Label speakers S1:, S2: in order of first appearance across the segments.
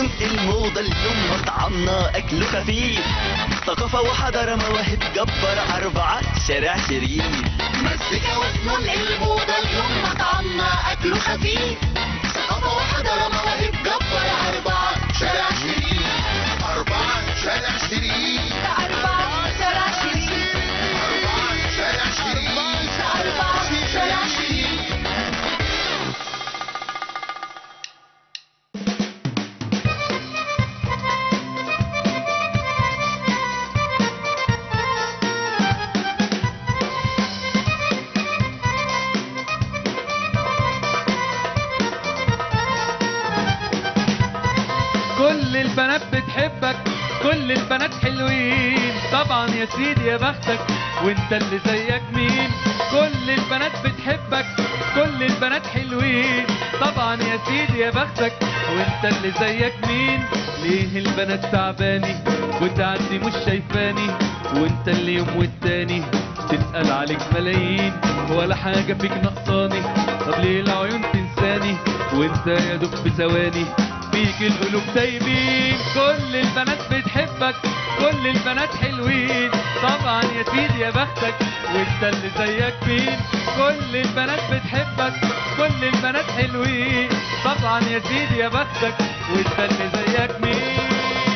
S1: فنون الموضة اليوم مطعمنا أكله خفيف ثقافة وحضارة مواهب جبار أربعة شارع شريف
S2: مزيكا وفنون الموضة اليوم مطعمنا أكله خفيف ثقافة وحضارة مواهب جبار أربعة شارع شريف أربعة شارع شريف
S3: أربعة شارع شريف
S2: أربعة شارع شريف
S3: أربعة شارع شريف
S4: كل البنات بتحبك كل البنات حلوين طبعا يا سيدي يا بختك وانت اللي زيك مين كل البنات بتحبك كل البنات حلوين طبعا يا سيدي يا بختك وانت اللي زيك مين ليه البنات تعباني وتعدي مش شايفاني وانت اللي يوم والتاني تسأل عليك ملايين ولا حاجة فيك نقصاني طب ليه العيون تنساني وانت يا دوب بثواني فيك القلوب دايبين كل البنات بتحبك كل البنات حلوين طبعا يا سيدي يا بختك وانت اللي زيك مين كل البنات بتحبك كل البنات حلوين طبعا يا سيدي يا بختك وانت اللي زيك مين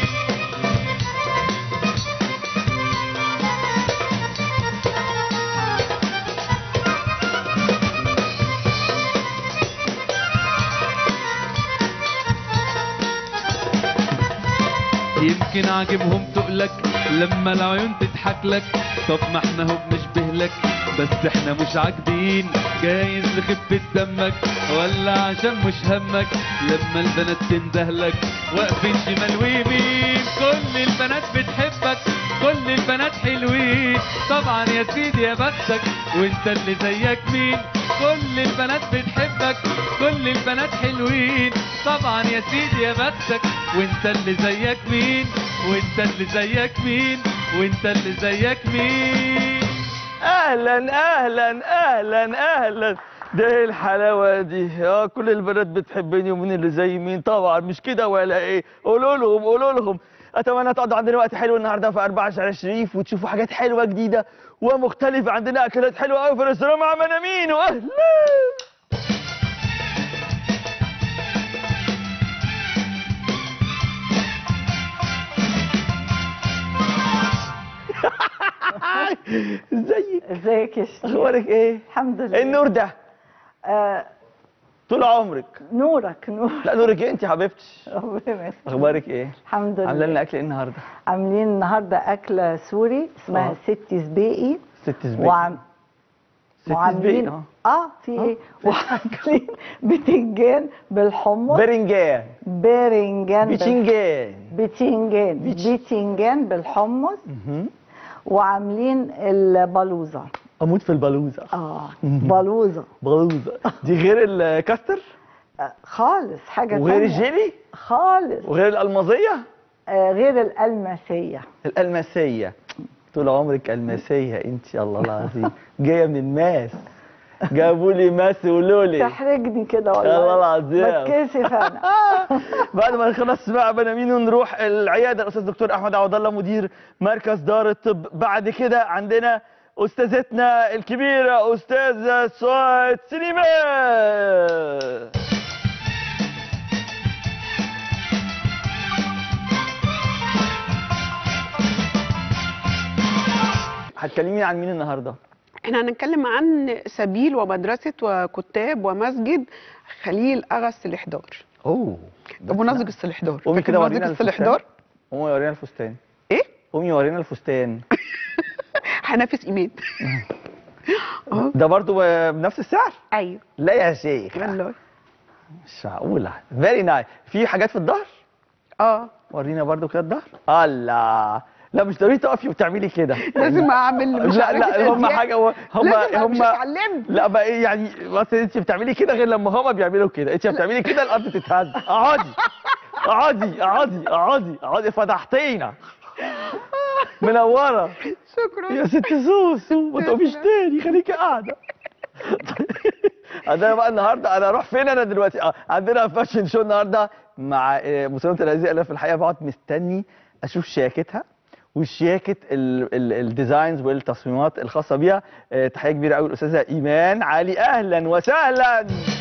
S4: يمكن عاجبهم تقلك لما العيون تضحك لك طب ما احنا هو بنشبه لك بس احنا مش عاجبين جايز لخفة دمك ولا عشان مش همك لما البنات تندهلك واقفين شمال ويمين كل البنات بتحبك كل البنات حلوين طبعا يا سيدي يا بختك وانت اللي زيك مين كل البنات بتحبك كل البنات حلوين طبعا يا سيدي يا بختك وانت اللي زيك مين وانت اللي زيك مين وانت اللي زيك مين
S5: اهلا اهلا اهلا اهلا ده ايه الحلاوه دي اه كل البنات بتحبني ومين اللي زي مين طبعا مش كده ولا ايه قولوا لهم قولوا لهم اتمنى تقضوا عندنا وقت حلو النهارده في 4 شارع شريف وتشوفوا حاجات حلوه جديده ومختلفه عندنا اكلات حلوه قوي في الريستوران مع منامين واهلا ازيك
S6: ازيك يا شيخ
S5: اخبارك ايه
S6: الحمد لله
S5: ايه النور ده
S6: آه
S5: طول عمرك
S6: نورك نور
S5: لا نورك إيه انت يا حبيبتي
S6: ربنا يخليك.
S5: اخبارك ايه
S6: الحمد
S5: عامله
S6: لله
S5: لنا اكل ايه النهارده
S6: عاملين النهارده اكله سوري اسمها
S5: آه.
S6: ست سبيقي
S5: ست سبيك
S6: وعم
S5: ست
S6: وعاملين
S5: سبيك اه
S6: اه في ايه وعاملين بتنجان بالحمص
S5: برنجان
S6: بارنجان بال-
S5: بتنجان
S6: بتنجان
S5: بيتش-
S6: بتنجان بالحمص
S5: مهم.
S6: وعاملين البلوزه
S5: اموت في البلوزه
S6: اه بلوزه
S5: بلوزه دي غير الكاستر
S6: آه خالص حاجه
S5: وغير
S6: تانية.
S5: الجيلي
S6: خالص
S5: وغير الالمازيه
S6: آه غير الالماسيه
S5: الالماسيه طول عمرك الماسيه انت الله العظيم جايه من الماس جابوا لي ماس ولولي
S6: تحرجني كده والله
S5: الله العظيم.
S6: بتكسف انا
S5: بعد ما نخلص بقى بنامين ونروح العياده الاستاذ دكتور احمد عوض الله مدير مركز دار الطب بعد كده عندنا استاذتنا الكبيره استاذه سعاد سليمان هتكلميني عن مين النهارده
S7: احنا هنتكلم عن سبيل ومدرسة وكتاب ومسجد خليل أغا الإحضار
S5: اوه
S7: نموذج السلحدار
S5: قومي
S7: فاكر
S5: كده
S7: نموذج
S5: ورينا
S7: السلحدار
S5: قومي ورينا الفستان
S7: ايه
S5: قومي ورينا الفستان
S7: هنافس ايمان اه
S5: ده برضو بنفس السعر
S7: ايوه
S5: لا يا شيخ
S7: والله
S5: مش معقوله فيري نايس في حاجات في الظهر
S7: اه
S5: ورينا برضو كده الظهر الله لا مش ضروري تقفي وتعملي كده
S7: لازم اعمل مش
S5: لا
S7: عارفة
S5: لا هم
S7: أزياء.
S5: حاجه هم
S7: لازم
S5: هم
S7: مش اتعلمت
S5: لا بقى إيه يعني بس انت بتعملي كده غير لما هما بيعملوا كده انت بتعملي كده الارض تتهز اقعدي اقعدي اقعدي اقعدي اقعدي فتحتينا منوره
S7: شكرا
S5: يا ست سوسو ما تقوميش تاني خليكي قاعده عندنا بقى النهارده انا اروح فين انا دلوقتي اه عندنا فاشن شو النهارده مع آه، مسلمة العزيزي انا في الحقيقه بقعد مستني اشوف شياكتها وشياكه ال- ال- الديزاينز والتصميمات الخاصه بيها آه، تحيه كبيره قوي الاستاذه ايمان علي اهلا وسهلا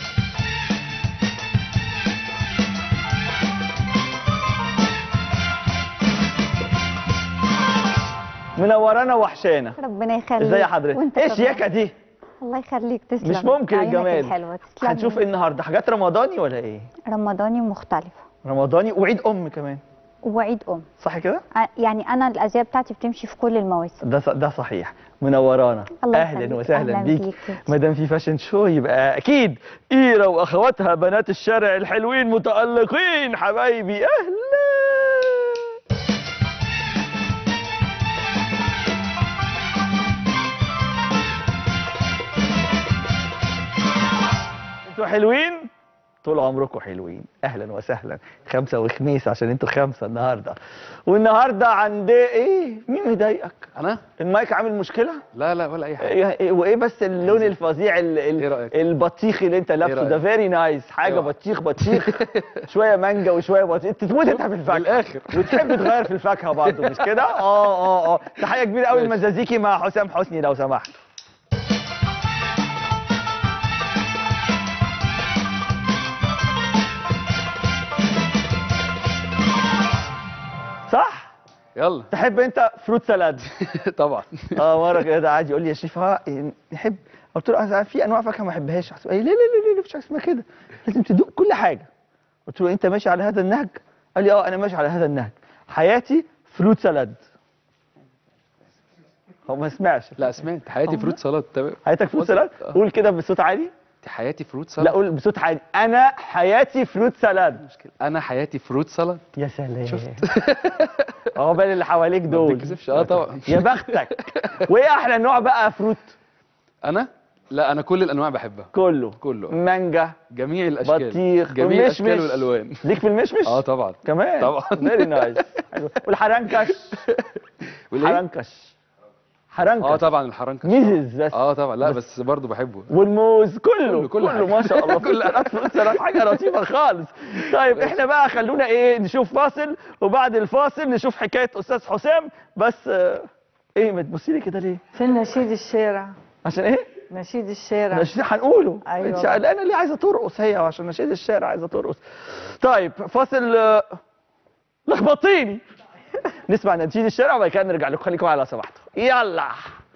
S5: منورانا وحشانا
S8: ربنا يخليك
S5: ازي حضرتك
S8: وانت
S5: ايه
S8: كمان.
S5: الشياكه دي
S8: الله يخليك تسلم
S5: مش ممكن
S8: عينك
S5: الجمال
S8: الحلوه تسلم
S5: هنشوف ايه النهارده حاجات رمضاني ولا ايه
S8: رمضاني مختلفه
S5: رمضاني وعيد ام كمان
S8: وعيد ام
S5: صح كده
S8: ع- يعني انا الازياء بتاعتي بتمشي في كل المواسم
S5: ده ص- ده صحيح منورانا
S8: الله
S5: اهلا
S8: يخليك.
S5: وسهلا
S8: أهلاً
S5: بيك
S8: بيك.
S5: ما دام في فاشن شو يبقى اكيد ايرا واخواتها بنات الشارع الحلوين متالقين حبايبي اهلا انتوا حلوين طول عمركم حلوين اهلا وسهلا خمسه وخميس عشان انتوا خمسه النهارده والنهارده عند ايه مين مضايقك
S9: انا
S5: المايك عامل مشكله
S9: لا لا ولا اي حاجه
S5: إيه إيه- وايه بس اللون الفظيع ال- ال-
S9: إيه رأيك؟
S5: البطيخي اللي انت لابسه
S9: رأيك؟
S5: ده فيري نايس حاجه
S9: إيه
S5: بطيخ بطيخ شويه مانجا وشويه بطيخ انت تموت انت في الفاكهه
S9: بالآخر.
S5: وتحب تغير في الفاكهه برضه مش كده اه اه اه تحيه كبيره قوي
S9: ماشي.
S5: المزازيكي مع حسام حسني لو سمحت صح
S9: يلا
S5: تحب انت فروت سلاد
S9: طبعا
S5: اه مره كده قاعد يقول لي يا شريف ها نحب قلت له أنا في انواع فاكهه ما بحبهاش قال لي لا لا لا لا مفيش حاجه اسمها كده لازم تدوق كل حاجه قلت له انت ماشي على هذا النهج قال لي اه انا ماشي على هذا النهج حياتي فروت سلاد هو ما سمعش
S9: لا سمعت حياتي فروت سلطه تمام
S5: حياتك فروت
S9: وصل.
S5: سلاد
S9: آه.
S5: قول كده بصوت عالي
S9: دي حياتي فروت
S5: لا
S9: سلطه
S5: قول بصوت عالي انا حياتي فروت سلاد
S9: مشكله انا حياتي فروت سلطه
S5: يا سلام عقبال اللي حواليك
S9: ما
S5: دول
S9: بتتكسفش اه طبعا
S5: يا بختك وايه احلى نوع بقى فروت
S9: انا لا انا كل الانواع بحبها
S5: كله
S9: كله
S5: مانجا
S9: جميع الاشكال
S5: بطيخ
S9: جميع الاشكال
S5: ومشمش.
S9: والالوان
S5: ليك في المشمش
S9: اه طبعا
S5: كمان
S9: طبعا.
S5: فيري نايس والحرنكش
S9: والايه
S5: حرنكش حرنكش
S9: اه طبعا الحرنكش
S5: ميزز بس
S9: اه طبعا لا
S5: بس-
S9: بس برضه بحبه
S5: والموز كله
S9: كله- كل
S5: كله
S9: حاجة.
S5: ما شاء الله
S9: كل
S5: كل حاجه فلوس سلام حاجه لطيفه خالص طيب احنا بقى خلونا ايه نشوف فاصل وبعد الفاصل نشوف حكايه استاذ حسام بس آه، ايه ما تبصي لي كده ليه
S6: في نشيد الشارع
S5: عشان ايه
S6: نشيد الشارع
S5: نشيد هنقوله
S6: أيوة.
S5: انت قلقانه ليه عايزه ترقص هي عشان نشيد الشارع عايزه ترقص طيب فاصل آه، لخبطيني نسمع نشيد الشارع وبعد كده نرجع لكم خليكم على سماحتكم يلا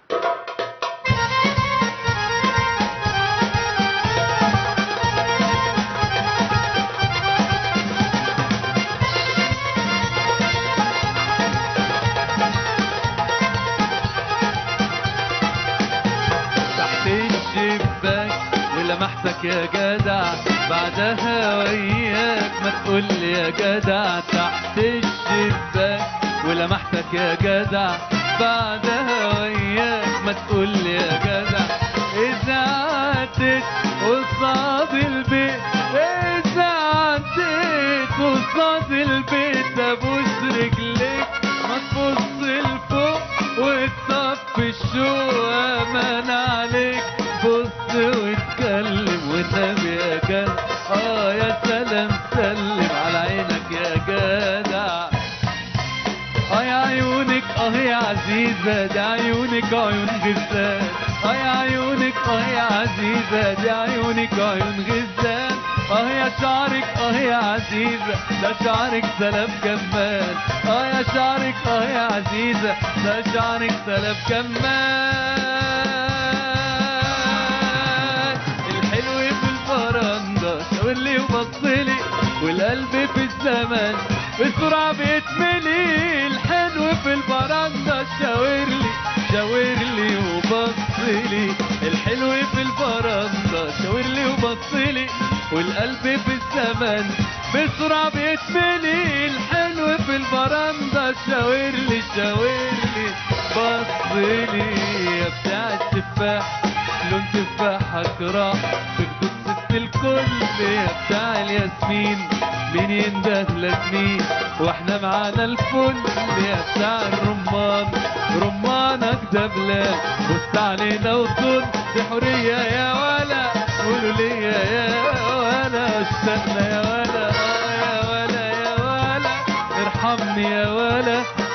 S4: تحت الشباك ولمحتك يا جدع بعدها وياك ما تقول لي يا جدع تحت الشباك ولمحتك يا جدع بعدها وياك ما تقول لي يا جدع إذا عدت قصاد البيت إذا عدت قصاد البيت أبوس رجليك ما تبص لفوق وتصفي الشوق أمان عليك بص واتكلم والنبي يا جدع اه يا سلام سلم على عينك يا جدع اه يا عيونك اه يا عزيزة دي عيونك عيون غزال اه يا عيونك اه يا عزيزة دي عيونك عيون غزال اه يا شعرك اه يا عزيزة ده شعرك سلام جمال اه يا شعرك اه يا عزيزة ده شعرك سلام جمال الحلو في الفرندا شاور لي وبصلي والقلب في الزمن بسرعة بيتملي الحلو في البرندة شاور لي شاور لي وبصلي الحلو في البرندة شاور لي وبصلي والقلب في الزمن بسرعة بيتملي الحلو في البرندة شاور لي شاور لي بصلي يا بتاع التفاح لون تفاحك راح تخبط ست الكل يا بتاع الياسمين مين ينده لمين واحنا معانا الفل يا بتاع الرمان رمانك دبلان بص علينا وطل بحرية يا ولا قولوا لي يا ولا اشتقنا يا ولا اه يا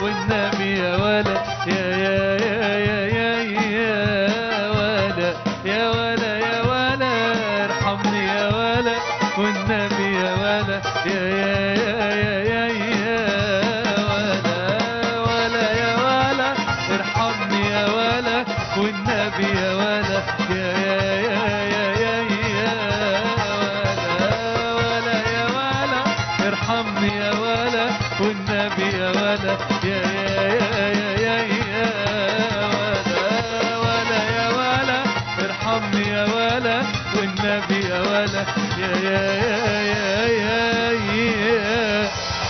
S4: والنبي يا ولا يا يا يا يا يا يا ولا يا ولا يا ولا ارحمني يا ولا والنبي يا ولا يا يا يا يا يا يا ولا ولا يا ولا ارحمني يا ولا والنبي يا ولا يا يا يا يا يا يا ولا ولا يا ولا ارحمني يا ولا والنبي يا ولا يا يا يا يا يا يا ولا ولا يا ولا ارحمني يا ولا والنبي يا ولا يا يا يا يا يا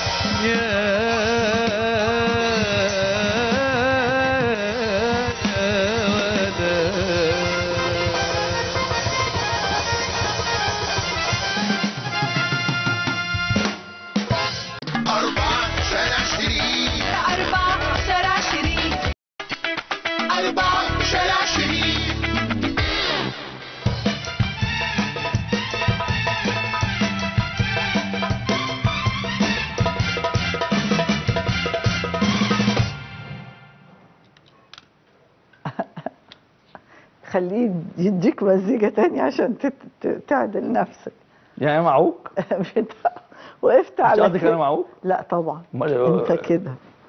S4: يا يا ولا
S2: أربعة شارع شريك
S3: أربعة شارع شريك
S2: أربعة شارع شريك
S6: خليه يديك مزيكا تاني عشان تت- ت- تعدل نفسك
S5: يعني معوق
S6: بتاع- وقفت
S5: مش
S6: على
S5: قصدك
S6: كده.
S5: انا معوق
S6: لا طبعا
S5: امال
S6: انت كده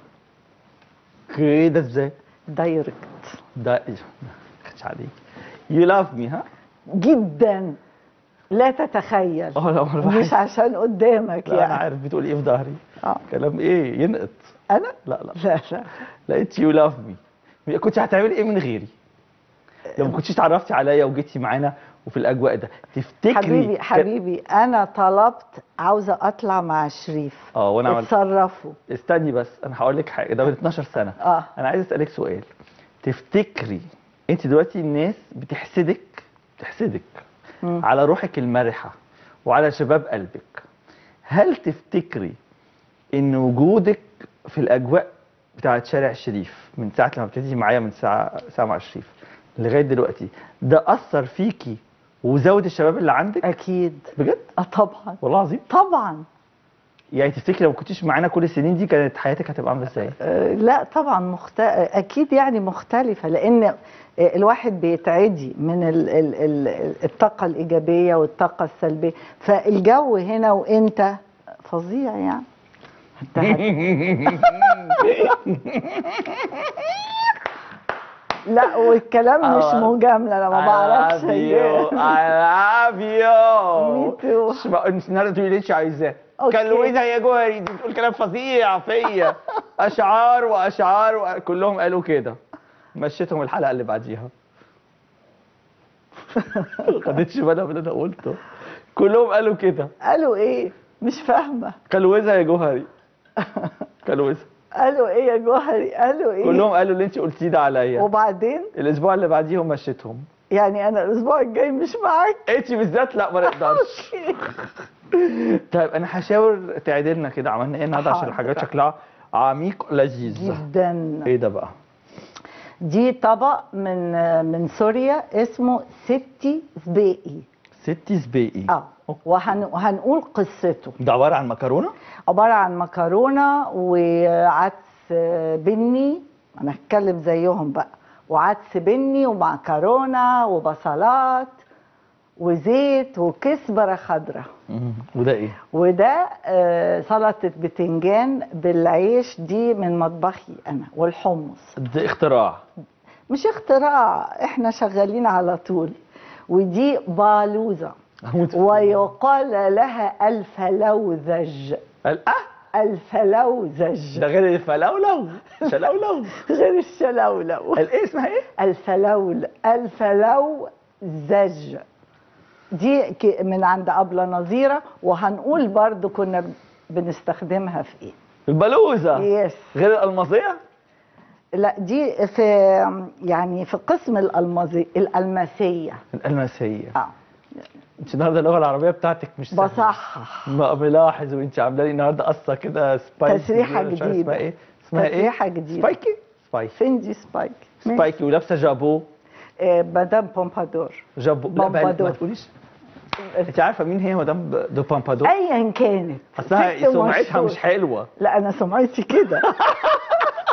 S5: كده ازاي
S6: دايركت
S5: ده مش عليك يو لاف مي ها
S6: جدا لا تتخيل
S5: اه لا والله
S6: مش عشان قدامك
S5: لا انا
S6: يعني
S5: عارف بتقول ايه في ظهري
S6: اه
S5: كلام ايه ينقط
S6: انا
S5: لا لا
S6: لا لا
S5: لقيت يو لاف مي كنت هتعملي ايه من غيري لو ما كنتيش اتعرفتي عليا وجيتي معانا وفي الاجواء ده تفتكري
S6: حبيبي
S5: كان-
S6: حبيبي انا طلبت عاوزه اطلع مع شريف
S5: اه وانا عملت
S6: اتصرفوا
S5: استني بس انا هقول لك حاجه ده من 12 سنه
S6: اه
S5: انا عايز اسالك سؤال تفتكري انت دلوقتي الناس بتحسدك بتحسدك
S6: مم.
S5: على روحك المرحه وعلى شباب قلبك هل تفتكري ان وجودك في الاجواء بتاعت شارع الشريف من ساعه لما ابتديتي معايا من ساعه ساعه مع الشريف لغايه دلوقتي ده اثر فيكي وزود الشباب اللي عندك
S6: اكيد
S5: بجد
S6: اه طبعا
S5: والله العظيم
S6: طبعا
S5: يعني تفتكري لو ما كنتيش معانا كل السنين دي كانت حياتك هتبقى عامله ازاي
S6: آه، لا طبعا مخت... اكيد يعني مختلفه لان آه، الواحد بيتعدي من ال... ال... ال... الطاقه الايجابيه والطاقه السلبيه فالجو هنا وانت فظيع يعني انت هت- لا والكلام مش
S5: آه.
S6: مجامله انا ما بعرفش
S5: I love you I love you
S6: Me too.
S5: مش بقى- مش النهارده تقولي اللي انت عايزاه
S6: أوكي.
S5: كلويزها يا جوهري دي بتقول كلام فظيع فيا اشعار واشعار و... كلهم قالوا كده مشيتهم الحلقه اللي بعديها خدتش بالها من اللي انا قلته كلهم قالوا كده
S6: قالوا ايه مش فاهمه
S5: كلويزها يا جوهري كلويزها
S6: قالوا ايه يا جوهري قالوا ايه
S5: كلهم قالوا اللي انت قلتيه ده عليا
S6: وبعدين
S5: الاسبوع اللي بعديهم مشيتهم
S6: يعني انا الاسبوع الجاي مش معاك
S5: انت بالذات لا ما نقدرش طيب انا هشاور تعدلنا كده عملنا ايه النهارده عشان
S6: حاضر.
S5: الحاجات شكلها عميق لذيذ
S6: جدا
S5: ايه ده بقى
S6: دي طبق من من سوريا اسمه ستي زبيقي
S5: ستي سبيقي
S6: اه وهن وهنقول قصته
S5: ده عباره عن مكرونه
S6: عباره عن مكرونه وعدس بني انا هتكلم زيهم بقى وعدس بني ومكرونه وبصلات وزيت وكزبره خضراء
S5: وده ايه
S6: وده آه، سلطه بتنجان بالعيش دي من مطبخي انا والحمص
S5: ده اختراع
S6: مش اختراع احنا شغالين على طول ودي بالوزة ويقال لها الفلوذج
S5: قال اه
S6: الفلوذج
S5: ده غير الفلولو شلولو
S6: غير الشلولو
S5: قال ايه اسمها ايه
S6: الفلول الفلوذج دي ك- من عند أبلة نظيرة وهنقول برضو كنا بنستخدمها في ايه
S5: البلوزه
S6: يس
S5: غير الالمازيه
S6: لا دي في يعني في قسم الألمازي الألماسية
S5: الالماسيه
S6: اه
S5: انت النهارده اللغه العربيه بتاعتك مش سهله
S6: بصحح
S5: ما ملاحظ وانت عامله لي النهارده قصه كده سبايكي
S6: تسريحة
S5: مش عارف
S6: جديدة.
S5: اسمها ايه اسمها ايه
S6: تسريحة جديدة.
S5: سبايكي سبايكي
S6: فين دي سبايك
S5: سبايكي ولابسه جابو
S6: آه، مدام بومبادور
S5: جابو لا بقى
S6: بامبادور.
S5: ما تقوليش انت عارفه مين هي مدام دو بامبادور
S6: ايا كانت
S5: اصلها
S6: ست
S5: سمعتها
S6: مشهورة.
S5: مش حلوه
S6: لا انا سمعتي كده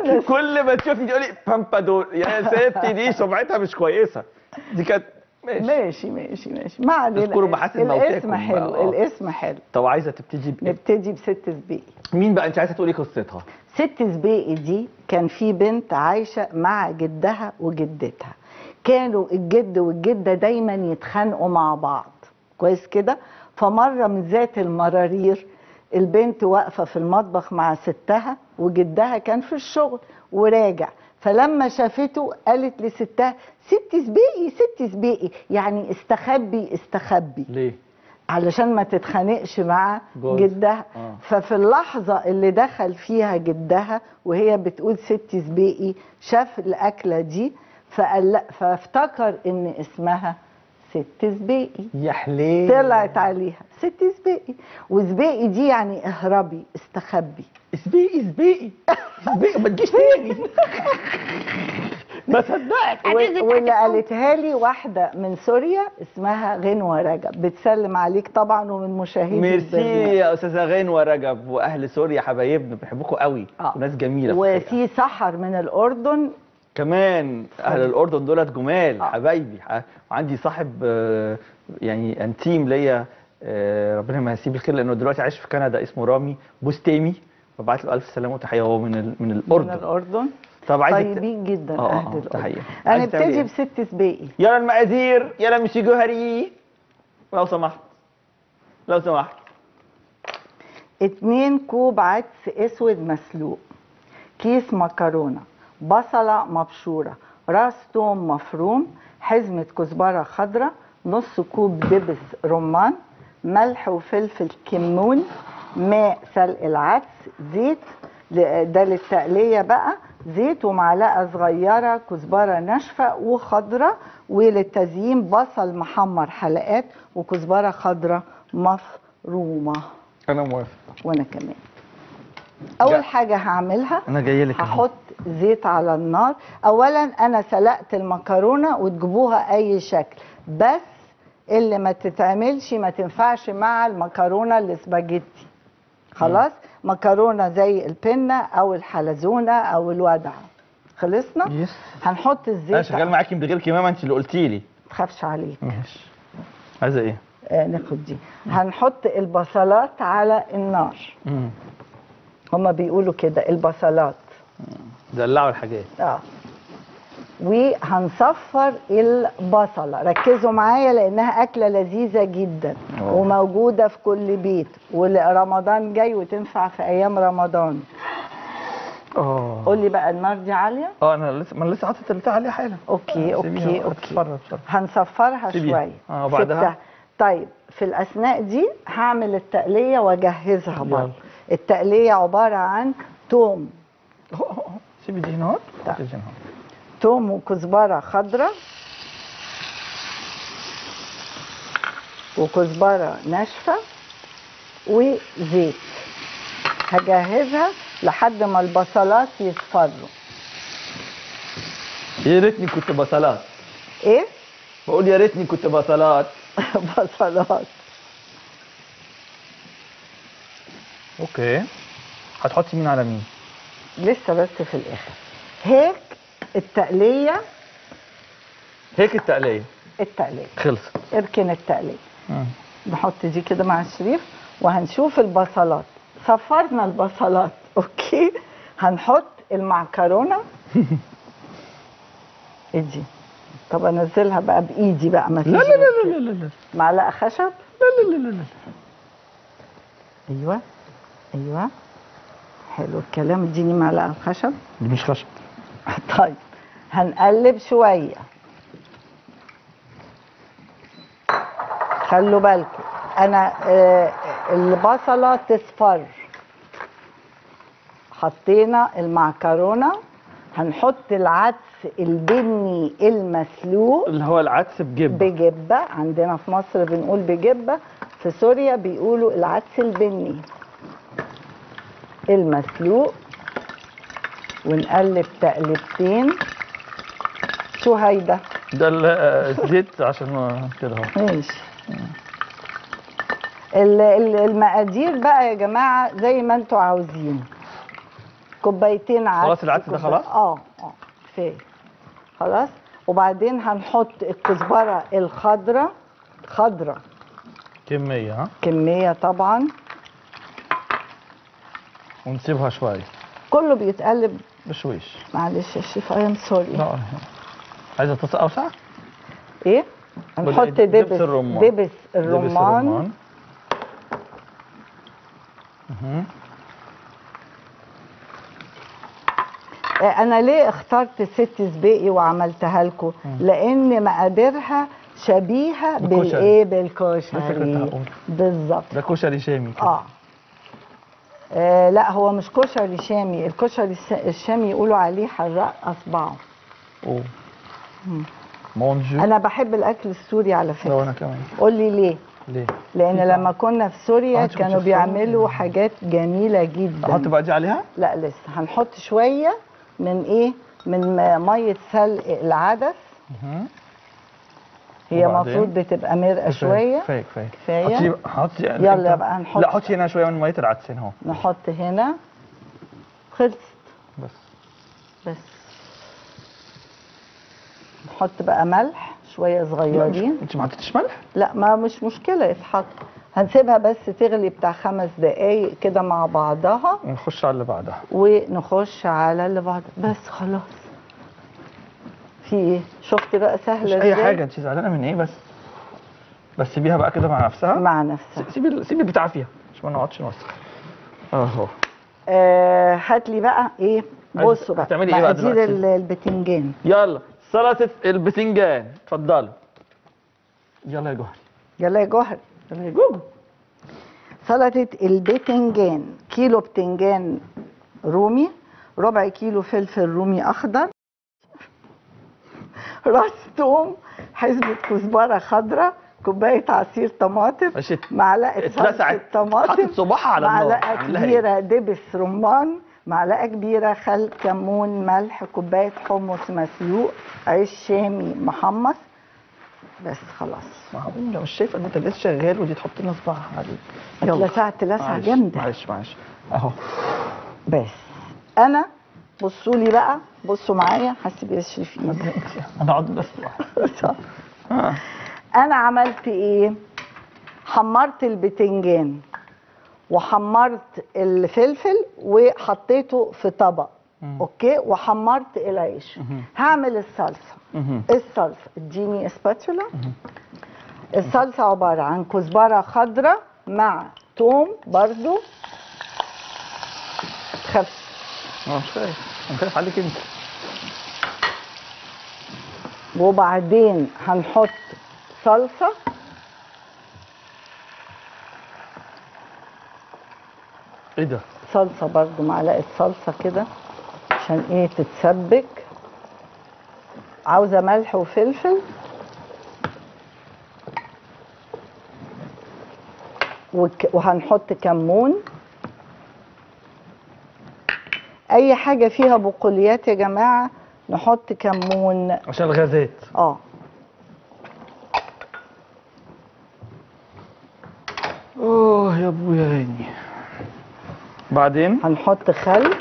S6: أنا
S5: كل ما تشوفني تقولي بامبادور يا ستي دي سمعتها مش كويسه دي كانت ماشي
S6: ماشي ماشي ماشي ما علينا
S5: اذكروا محاسن موتاكم
S6: الاسم
S5: بقى،
S6: حلو
S5: آه.
S6: الاسم حلو
S5: طب عايزه تبتدي بايه
S6: نبتدي بست سبيقي
S5: مين بقى انت عايزه تقولي قصتها
S6: ست سبيقي دي كان في بنت عايشة مع جدها وجدتها كانوا الجد والجدة دايما يتخانقوا مع بعض كويس كده فمرة من ذات المرارير البنت واقفة في المطبخ مع ستها وجدها كان في الشغل وراجع فلما شافته قالت لستها ست سبيقي ست سبيقي يعني استخبي استخبي
S5: ليه
S6: علشان ما تتخانقش مع
S5: جوز.
S6: جدها
S5: آه.
S6: ففي اللحظة اللي دخل فيها جدها وهي بتقول ست سبيقي شاف الأكلة دي فقال لا فافتكر إن اسمها ست سبيقي
S5: يا حليل
S6: طلعت عليها ست سبيقي وسبيقي دي يعني اهربي استخبي
S5: سبيقي سبيقي سبيقي ما تجيش تاني ما صدقت
S6: و- واللي قالتها لي واحدة من سوريا اسمها غنوة رجب بتسلم عليك طبعا ومن مشاهدي
S5: ميرسي
S6: البرنامج.
S5: يا استاذه غنوه رجب واهل سوريا حبايبنا بنحبكم قوي
S6: آه.
S5: وناس جميله في الحقيقة.
S6: وفي سحر من الأردن
S5: كمان اهل الاردن دولت جمال
S6: آه.
S5: حبايبي ح- وعندي صاحب آه، يعني انتيم ليا آه، ربنا ما يسيب الخير لانه دلوقتي عايش في كندا اسمه رامي بوستيمي ببعت له الف سلامه وتحيه هو من ال- من
S6: من
S5: الاردن
S6: الأردن
S5: طب عايز
S6: طيبين جدا
S5: آه، آه،
S6: أهل
S5: آه،
S6: الأردن
S5: تحية. عايز تعمل
S6: هنبتدي
S5: إيه؟
S6: بست سباقي
S5: يلا المقادير يلا مشي جوهري لو سمحت لو سمحت
S6: اتنين كوب عدس اسود مسلوق كيس مكرونة بصلة مبشورة راس توم مفروم حزمة كزبرة خضراء نص كوب دبس رمان ملح وفلفل كمون ماء سلق العدس زيت ل- ده للتقلية بقى زيت ومعلقة صغيرة كزبرة ناشفة وخضرة وللتزيين بصل محمر حلقات وكزبرة خضرة مفرومة
S5: انا موافق
S6: وانا كمان اول
S5: جا-
S6: حاجه هعملها
S5: انا جاي لك أهو.
S6: هحط زيت على النار اولا انا سلقت المكرونه وتجيبوها اي شكل بس اللي ما تتعملش ما تنفعش مع المكرونه الاسباجيتي خلاص مكرونه زي البنه او الحلزونه او الودع خلصنا
S5: يس
S6: هنحط
S5: انا
S6: الزيت
S5: شغال معاكي من غير كمامه انت اللي قلتي لي
S6: ما تخافش عليك
S5: ماشي عايزه ايه
S6: آه ناخد دي هنحط البصلات على النار
S5: مم.
S6: هما بيقولوا كده البصلات
S5: دلعوا الحاجات
S6: اه وهنصفر البصله ركزوا معايا لانها اكله لذيذه جدا
S5: أوه.
S6: وموجوده في كل بيت ورمضان جاي وتنفع في ايام رمضان
S5: اه
S6: قول لي بقى النار دي عاليه
S5: اه انا لسه ما أنا لسه حاطط البتاع عليها حالا
S6: اوكي
S5: آه، سيبيها
S6: اوكي
S5: بقى
S6: اوكي
S5: تتصفر بسرعة.
S6: هنصفرها
S5: سيبيها.
S6: شويه
S5: آه، وبعدها؟
S6: سبتها. طيب في الاثناء دي هعمل التقليه واجهزها
S5: يلا.
S6: برضه التقليه عباره عن توم
S5: أهو، أهو، أهو. سيبي دي هنا اهوت
S6: طيب.
S5: حطي دي هنا اهوت.
S6: توم وكزبره خضراء وكزبره ناشفه وزيت هجهزها لحد ما البصلات يصفروا
S5: يا ريتني كنت بصلات
S6: ايه
S5: بقول يا ريتني كنت بصلات
S6: بصلات
S5: اوكي هتحطي مين على مين
S6: لسه بس في الاخر هيك التقليه
S5: هيك التقليه
S6: التقليه
S5: خلصت
S6: اركن التقليه نحط دي كده مع الشريف وهنشوف البصلات صفرنا البصلات اوكي هنحط المعكرونه ادي طب انزلها بقى بايدي بقى ما
S5: لا لا لا لا لا لا
S6: معلقه خشب
S5: لا لا لا لا
S6: ايوه ايوه حلو الكلام اديني معلقه خشب
S5: دي مش خشب
S6: طيب هنقلب شويه خلوا بالكم انا آه، البصله تصفر حطينا المعكرونه هنحط العدس البني المسلوق
S5: اللي هو العدس بجبه
S6: بجبه عندنا في مصر بنقول بجبه في سوريا بيقولوا العدس البني المسلوق ونقلب تقلبتين شو هيدا
S5: ده ال- آه، الزيت عشان ما- كده اهو
S6: ماشي ال- ال- المقادير بقى يا جماعه زي ما انتوا عاوزين كوبايتين عدس
S5: خلاص العدس ده
S6: كوباي-
S5: خلاص؟
S6: اه اه كفايه خلاص وبعدين هنحط الكزبره الخضراء خضراء
S5: كميه ها
S6: كميه طبعا
S5: ونسيبها شوي
S6: كله بيتقلب
S5: بشويش
S6: معلش يا شيف اي ام سوري
S5: لا عايزه تصل اوسع
S6: ايه هنحط
S5: دبس
S6: دبس
S5: الرمان.
S6: دبس الرمان
S5: مهم.
S6: آه، انا ليه اخترت ست سباقي وعملتها لكم لان مقاديرها شبيهه
S5: بالكشري.
S6: بالايه
S5: لسه كنت
S6: بالكشري
S5: هقول.
S6: بالظبط
S5: ده كشري شامي كده
S6: آه. اه لا هو مش كشري شامي الكشري الس- الشامي يقولوا عليه حراق اصبعه
S5: اوه مونجو
S6: انا بحب الاكل السوري على
S5: لا
S6: فكره
S5: وانا كمان
S6: قول لي ليه
S5: ليه
S6: لان
S5: في
S6: لما كنا في سوريا
S5: آه، أنت كنت
S6: كانوا
S5: في سوريا؟
S6: بيعملوا حاجات جميله جدا
S5: احط بقى دي عليها
S6: لا لسه هنحط شويه من ايه من م- ميه سلق العدس
S5: مهم.
S6: هي
S5: وبعدين؟
S6: المفروض بتبقى مرقه شويه
S5: كفايه كفايه
S6: كفايه
S5: حطي حطي
S6: يلا بقى نحط
S5: لا حطي هنا شويه من ميه العدس هنا اهو
S6: نحط هنا خلصت
S5: بس
S6: بس نحط بقى ملح شويه صغيرين
S5: انت ما حطيتيش ملح
S6: لا ما مش مشكله يتحط هنسيبها بس تغلي بتاع خمس دقايق كده مع بعضها
S5: ونخش على اللي بعدها
S6: ونخش على اللي بعد بس خلاص في ايه شفت بقى سهله
S5: مش اي
S6: إزاي؟
S5: حاجه انت زعلانه من ايه بس بس سيبيها بقى كده مع نفسها
S6: مع نفسها
S5: سيبي سيبي البتاع فيها عشان ما نقعدش نوسخ اهو
S6: آه هات لي بقى ايه
S5: عايز-
S6: بصوا بقى
S5: هتعملي إيه بقى
S6: مقادير
S5: دلوقتي؟
S6: ال- البتنجان
S5: يلا سلطه البتنجان اتفضلوا يلا يا جوهري
S6: يلا يا جوهر
S5: يلا يا جوجو
S6: سلطة البتنجان كيلو بتنجان رومي ربع كيلو فلفل رومي أخضر راس توم حزمة كزبرة خضراء كوباية عصير طماطم
S5: ماشي
S6: معلقة صلصة
S5: اتلسعت
S6: طماطم
S5: حطت صباعها على النار
S6: معلقة
S5: عاملاها إيه؟
S6: كبيرة دبس رمان معلقة كبيرة خل كمون ملح كوباية حمص مسلوق عيش شامي محمص بس خلاص
S5: معقول مش شايفه ان انت لسه شغال ودي تحط لنا صباعها عليه
S6: اتلسعت لسعة
S5: معلش،
S6: جامدة
S5: معلش معلش اهو
S6: بس انا بصوا لي بقى بصوا معايا حسب يشرف ايدي
S5: انا اقعد بس آه.
S6: انا عملت ايه حمرت البتنجان وحمرت الفلفل وحطيته في طبق اوكي وحمرت العيش هعمل الصلصه
S5: مهم.
S6: الصلصه اديني اسباتولا الصلصه عباره عن كزبره خضراء مع توم برضو خف
S5: اه مش خايف انا خايف عليك انت
S6: وبعدين هنحط صلصة
S5: ايه ده
S6: صلصة برضو معلقة صلصة كده عشان ايه تتسبك عاوزة ملح وفلفل وك- وهنحط كمون اي حاجة فيها بقوليات يا جماعة نحط كمون
S5: عشان الغازات
S6: اه
S5: اوه يا ابويا عيني بعدين
S6: هنحط خل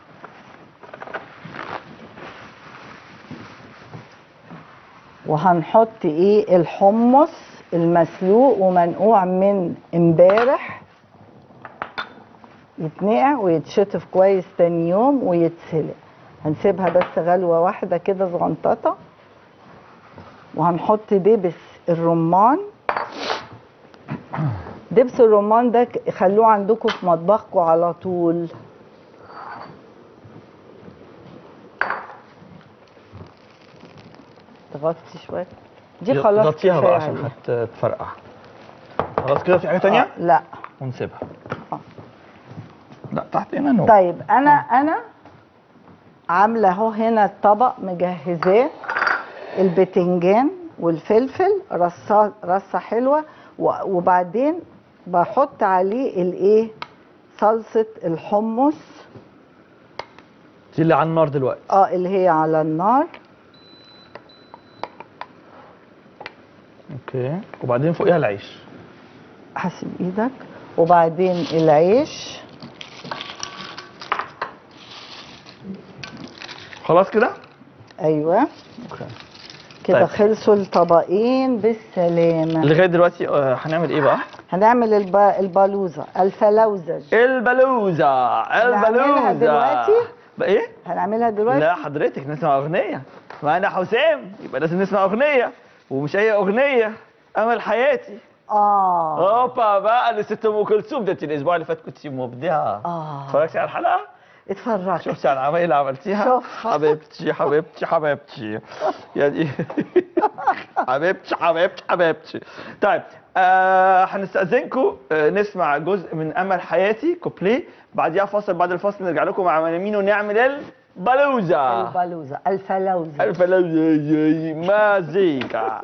S6: وهنحط ايه الحمص المسلوق ومنقوع من امبارح يتنقع ويتشطف كويس تاني يوم ويتسلق هنسيبها بس غلوة واحدة كده صغنططة وهنحط دبس الرمان دبس الرمان ده ك- خلوه عندكم في مطبخكم على طول تغطي شويه دي خلاص
S5: غطيها
S6: كفاية
S5: بقى عشان
S6: عليها.
S5: هتفرقع خلاص كده في حاجه تانية
S6: آه، لا
S5: ونسيبها
S6: آه.
S5: لا تحت هنا نو
S6: طيب انا انا عامله اهو هنا الطبق مجهزاه البتنجان والفلفل رصه رصه حلوه و- وبعدين بحط عليه الايه صلصه الحمص
S5: دي اللي على النار دلوقتي
S6: اه اللي هي على النار
S5: اوكي وبعدين فوقيها العيش
S6: حسب ايدك وبعدين العيش
S5: خلاص كده
S6: ايوه
S5: اوكي
S6: كده
S5: طيب.
S6: خلصوا الطبقين بالسلامه
S5: لغايه دلوقتي آه، هنعمل ايه بقى
S6: هنعمل الب... البلوزه الفلوزج
S5: البلوزه
S6: نعملها
S5: البلوزه
S6: دلوقتي؟
S5: بقى ايه
S6: هنعملها دلوقتي
S5: لا حضرتك نسمع اغنيه معانا حسام يبقى لازم نسمع اغنيه ومش اي اغنيه امل حياتي
S6: اه
S5: اوبا بقى لست ام كلثوم ده انت الاسبوع اللي فات كنت مبدعه
S6: اه
S5: اتفرجتي على الحلقه
S6: اتفرجت
S5: شفتي على العمايل اللي عملتيها
S6: شفت.
S5: حبيبتي حبيبتي حبيبتي يعني حبيبتي حبيبتي حبيبتي طيب آه هنستأذنكم آه نسمع جزء من أمل حياتي كوبليه بعديها فاصل بعد الفاصل نرجع لكم مع مين ونعمل البلوزة
S6: البلوزه الفلوزه
S5: الفلوزة مازيكا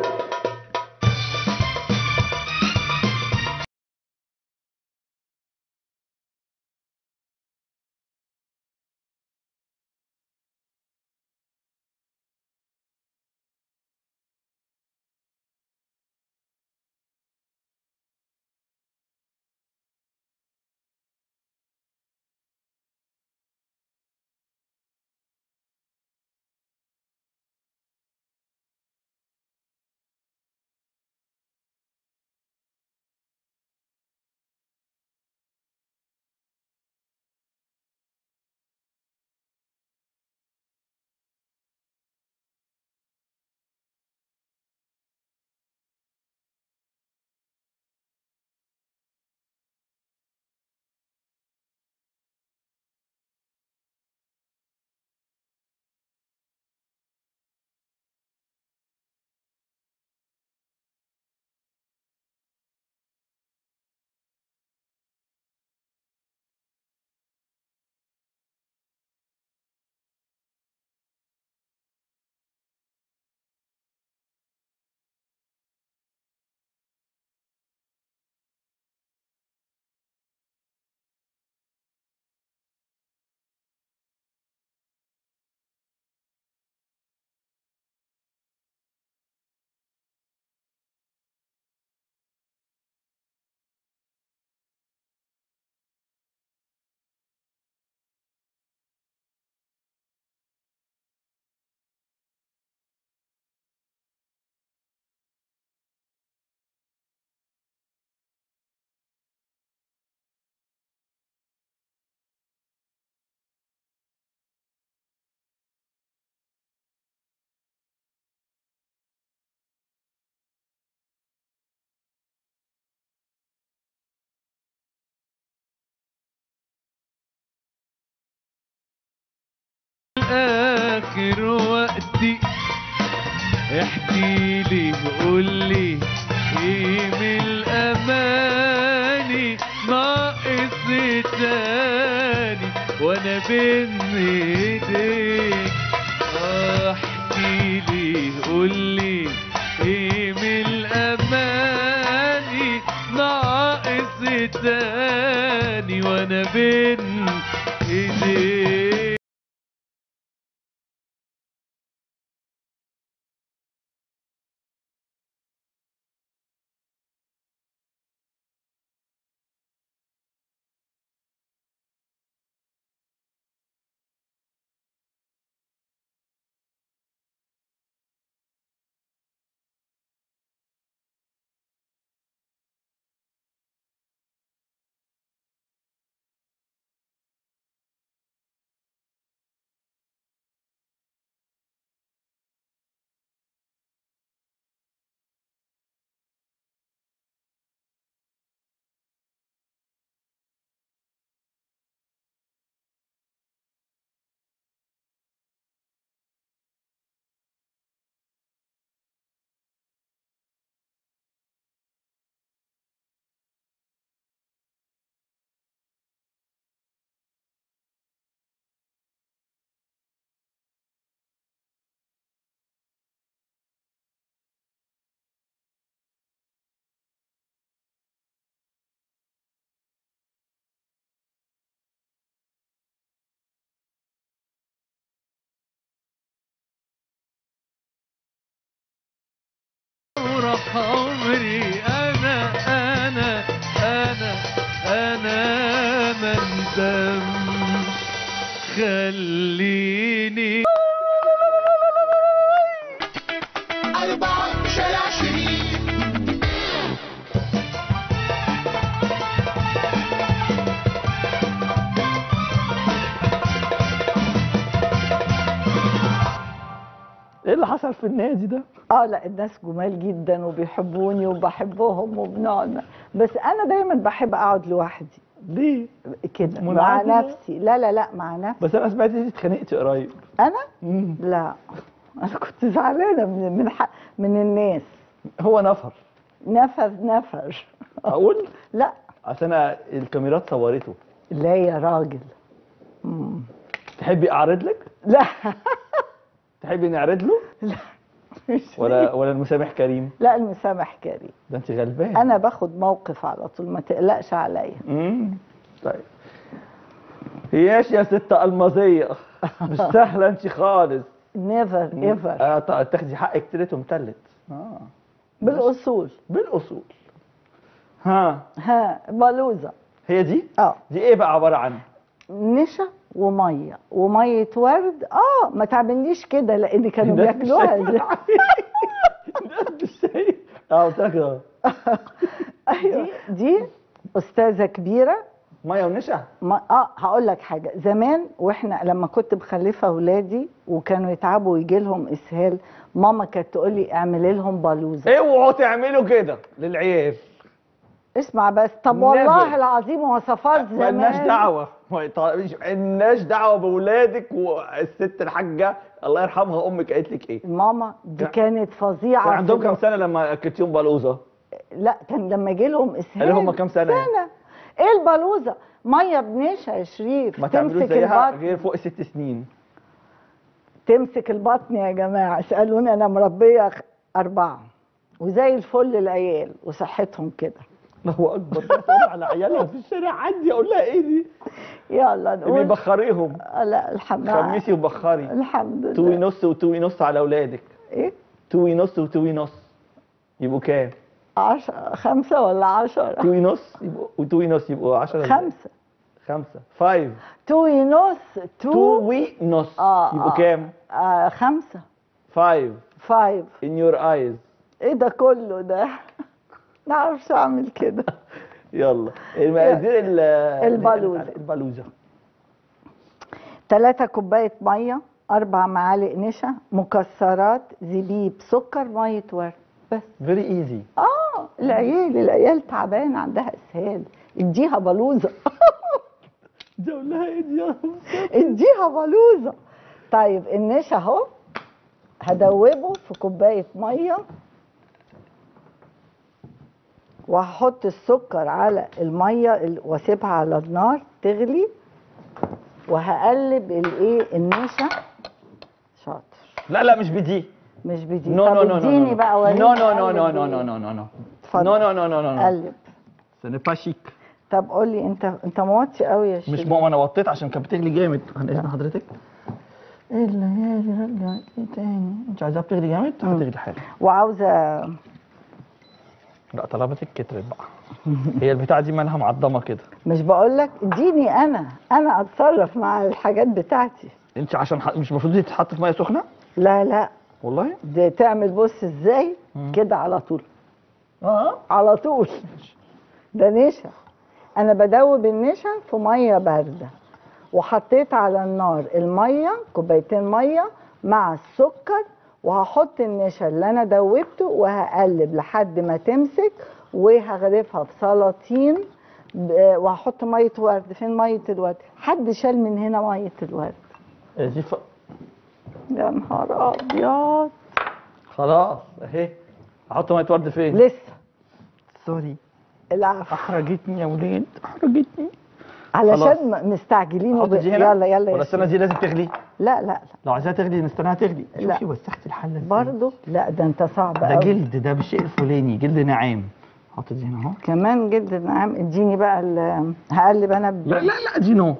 S4: اخر وقتي احكي لي قول لي ايه من الاماني ناقص تاني وانا بين ايديك آه، احكي لي قول لي ايه من الاماني ناقص تاني وانا بين ايديك وراح عمري انا انا انا انا ما ندمش خليني
S2: أربعة شارع شريف
S5: ايه اللي حصل في النادي ده؟
S6: اه لا الناس جمال جدا وبيحبوني وبحبهم وبنقعد بس انا دايما بحب اقعد لوحدي
S5: ليه؟
S6: كده مع
S5: منعزلة؟
S6: نفسي لا لا لا مع نفسي
S5: بس انا سمعت انت اتخانقتي قريب
S6: انا
S5: مم.
S6: لا انا كنت زعلانه من من, ح- من الناس
S5: هو نفر
S6: نفر نفر
S5: اقول
S6: لا
S5: عشان أنا الكاميرات صورته
S6: لا يا راجل مم.
S5: تحبي اعرض لك؟
S6: لا
S5: تحبي نعرض له؟
S6: مش
S5: ولا ولا المسامح كريم؟
S6: لا المسامح كريم
S5: ده انت غلبان
S6: انا باخد موقف على طول ما تقلقش عليا
S5: امم طيب هياش يا ست المظيه مش سهله انت خالص
S6: نيفر ايفر
S5: آه طيب تاخدي حقك تلت ومتلت اه
S6: بالاصول
S5: بالاصول ها
S6: ها بلوزه
S5: هي دي
S6: اه
S5: دي ايه بقى عباره عن
S6: نشا وميه وميه ورد اه ما تعمليش كده لان كانوا
S5: الناس مش
S6: بياكلوها
S5: شايفة
S6: ازاي
S5: الناس مش شايفة. اه قلت لك اه
S6: دي دي استاذه كبيره
S5: ميه ونشا
S6: ما اه هقول لك حاجه زمان واحنا لما كنت مخلفه اولادي وكانوا يتعبوا ويجي لهم اسهال ماما كانت تقول لي اعملي لهم بلوزه
S5: اوعوا تعملوا كده للعيال
S6: اسمع بس طب
S5: Never.
S6: والله العظيم وصفات زمان
S5: مالناش دعوه مالناش مالناش دعوه باولادك والست الحاجه الله يرحمها امك قالت لك ايه
S6: ماما دي
S5: كان-
S6: كانت فظيعه
S5: كان عندهم
S6: في
S5: كام سنه لما اكلتيهم بلوزه
S6: لا كان لما يجي لهم اسهال
S5: اللي هم كام سنة يعني؟
S6: سنه ايه البلوزه ميه بنشا يا شريف
S5: ما تعملوش
S6: تمسك
S5: زيها
S6: البطن
S5: غير فوق ست سنين
S6: تمسك البطن يا جماعه اسالوني انا مربيه خ- اربعه وزي الفل العيال وصحتهم كده
S5: الله اكبر بتقول على عيالها في الشارع عندي اقول لها ايه دي
S6: يلا نقول
S5: بيبخريهم
S6: آه، لا الحمد لله
S5: خميسي وبخري
S6: الحمد
S5: توي
S6: لله
S5: نص وتوي نص على اولادك
S6: ايه
S5: توي نص وتوي نص يبقوا كام
S6: عشرة خمسة ولا عشرة
S5: توي نص يبقوا وتوي نص يبقوا 10
S6: خمسة
S5: خمسة فايف
S6: توي نص تو
S5: توي نص
S6: آه،
S5: يبقوا
S6: آه.
S5: كام
S6: آه خمسة
S5: فايف
S6: فايف
S5: in your eyes
S6: ايه ده كله ده نعرفش اعمل كده
S5: يلا المقادير ال-
S6: البلوزة.
S5: البلوزة
S6: ثلاثة كوباية مية أربع معالق نشا مكسرات زبيب سكر مية ورد بس
S5: فيري ايزي
S6: اه العيال العيال تعبان عندها اسهال اديها بلوزة
S5: دي اقول لها ايه دي يا
S6: اديها بلوزة طيب النشا اهو هدوبه في كوباية مية وهحط السكر على المية ال- واسيبها على النار تغلي وهقلب الايه النشا شاطر
S5: لا لا مش بدي
S6: مش بدي
S5: نو
S6: طب
S5: نو نو
S6: اديني بقى وريني
S5: نو نو نو
S6: أقلب
S5: نو
S6: إيه.
S5: نو نو نو نو نو
S6: اتفضل.
S5: نو نو نو نو نو نو
S6: قلب
S5: ce n'est pas chic
S6: طب قول لي انت انت موطي قوي يا
S5: مش
S6: شيخ
S5: ماما انا وطيت عشان كانت بتغلي جامد هنقل حضرتك ايه الليالي رجع ايه تاني انت عايزاها بتغلي جامد هتغلي حاجه
S6: وعاوزه
S5: لا طلبتك كترت بقى هي البتاعه دي مالها معضمه كده
S6: مش بقول لك اديني انا انا اتصرف مع الحاجات بتاعتي
S5: انت عشان ح... مش المفروض دي تتحط في ميه سخنه
S6: لا لا
S5: والله
S6: دي تعمل بص ازاي كده على طول
S5: اه
S6: على طول ده نشا انا بدوب النشا في ميه بارده وحطيت على النار الميه كوبايتين ميه مع السكر وهحط النشا اللي انا دوبته وهقلب لحد ما تمسك وهغرفها في سلاطين ب- وهحط ميه ورد فين ميه الورد حد شال من هنا ميه الورد
S5: إيه دي ف...
S6: يا نهار ابيض
S5: خلاص اهي احط ميه ورد فين
S6: لسه
S5: سوري
S6: العفو
S5: احرجتني يا ولاد احرجتني
S6: علشان م- مستعجلين
S5: احط
S6: وب...
S5: دي هنا
S6: يلا يلا يا
S5: ولا السنه
S6: شيخ.
S5: دي لازم تغلي
S6: لا لا لا
S5: لو عايزاها تغلي نستناها تغلي
S6: لا.
S5: شوفي وسخت الحله ازاي
S6: برضه لا ده انت صعب
S5: ده
S6: قوي
S5: جلد ده بالشيء الفلاني جلد نعام حط دي هنا اهو
S6: كمان جلد نعم اديني بقى ال- هقلب انا ب...
S5: لا لا لا دي نو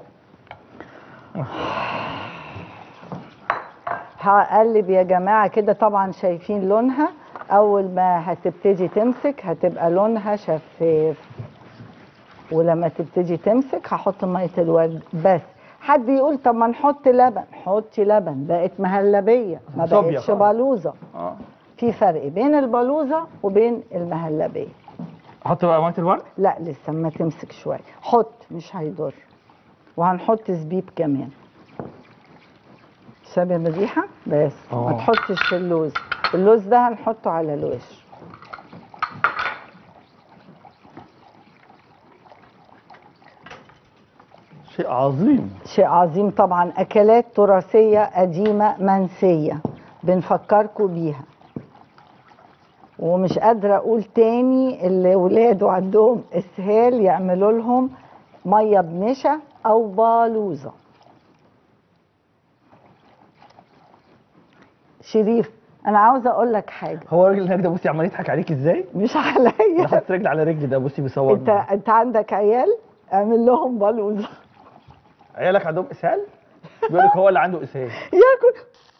S6: هقلب يا جماعه كده طبعا شايفين لونها اول ما هتبتدي تمسك هتبقى لونها شفاف ولما تبتدي تمسك هحط ميه الورد بس حد يقول طب ما نحط لبن حطي لبن بقت مهلبيه ما
S5: صوبيا
S6: بقتش
S5: خالص.
S6: بلوزه
S5: اه
S6: في فرق بين البلوزه وبين المهلبيه
S5: احط بقى ميه الورد
S6: لا لسه ما تمسك شويه حط مش هيضر وهنحط زبيب كمان سبب الريحه بس ما
S5: آه.
S6: تحطش اللوز اللوز ده هنحطه على الوش
S5: شيء عظيم
S6: شيء عظيم طبعا اكلات تراثيه قديمه منسيه بنفكركم بيها ومش قادره اقول تاني اللي ولاده عندهم اسهال يعملوا لهم ميه بنشا او بالوزه شريف انا عاوزه اقول لك حاجه
S5: هو الراجل هناك ده بصي عمال يضحك عليك ازاي
S6: مش عليا
S5: حط رجل على رجل ده بصي بيصور
S6: انت انت عندك عيال اعمل لهم بالوزه
S5: عيالك عندهم اسهال بيقول لك هو اللي عنده اسهال
S6: ياكل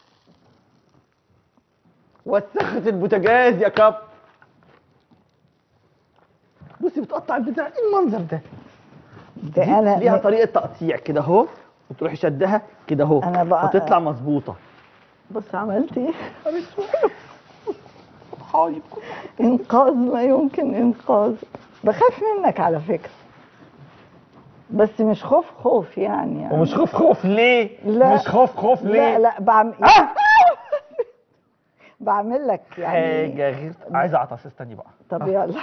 S5: وسخت البوتاجاز يا كاب بصي بتقطع البتاع ايه المنظر ده
S6: ده
S5: دي
S6: انا
S5: ليها طريقه تقطيع كده اهو وتروحي شدها كده اهو
S6: أنا بقى-
S5: وتطلع مظبوطه
S6: بص عملت ايه انقاذ ما يمكن انقاذ بخاف منك على فكره بس مش خوف خوف يعني, يعني.
S5: ومش خوف خوف ليه
S6: لا.
S5: مش خوف خوف ليه
S6: لا لا بعمل بعمل لك يعني
S5: حاجه غير عايز اعطس استني بقى
S6: طب يلا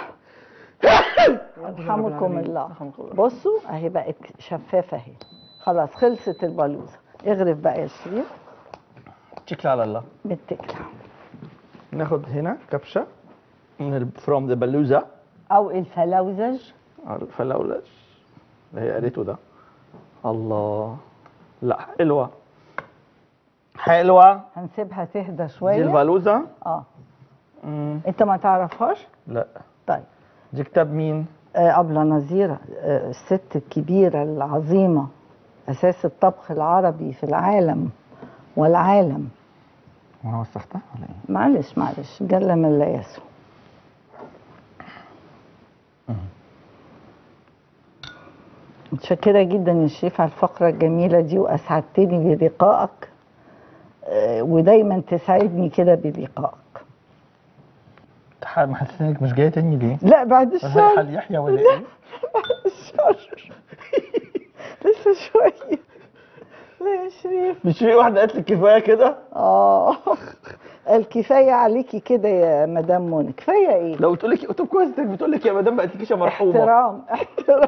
S6: يرحمكم الله بصوا اهي بقت شفافه اهي خلاص خلصت البلوزه اغرف بقى يا شريف
S5: اتكل على الله
S6: بالتكله
S5: ناخد هنا كبشه من فروم ذا بلوزه
S6: او الفلوزج
S5: الفلولج اللي هي قالته ده الله لا حلوه حلوه
S6: هنسيبها تهدى
S5: دي
S6: شويه
S5: البلوزه
S6: اه
S5: مم.
S6: انت ما تعرفهاش
S5: لا
S6: طيب
S5: دي كتاب مين
S6: آه، أبلة نظيرة آه، الست الكبيرة العظيمة أساس الطبخ العربي في العالم والعالم
S5: وانا وسختها ولا ايه
S6: معلش معلش جل من لا يسوى متشكرة جدا يا شريف على الفقرة الجميلة دي وأسعدتني بلقائك آه، ودايما تسعدني كده بلقائك
S5: ما حسيتك مش جايه تاني ليه؟
S6: لا بعد
S5: هل
S6: الشر
S5: حل يحيى ولا ايه؟
S6: الشر لسه شوية لا يا شريف
S5: مش في واحده قالت لك كفايه كده؟
S6: اه الكفايه عليكي كده يا مدام منى كفايه ايه
S5: لو قلت لك طب كويس انك بتقول لك يا مدام بقت كيشه مرحومه
S6: احترام احترام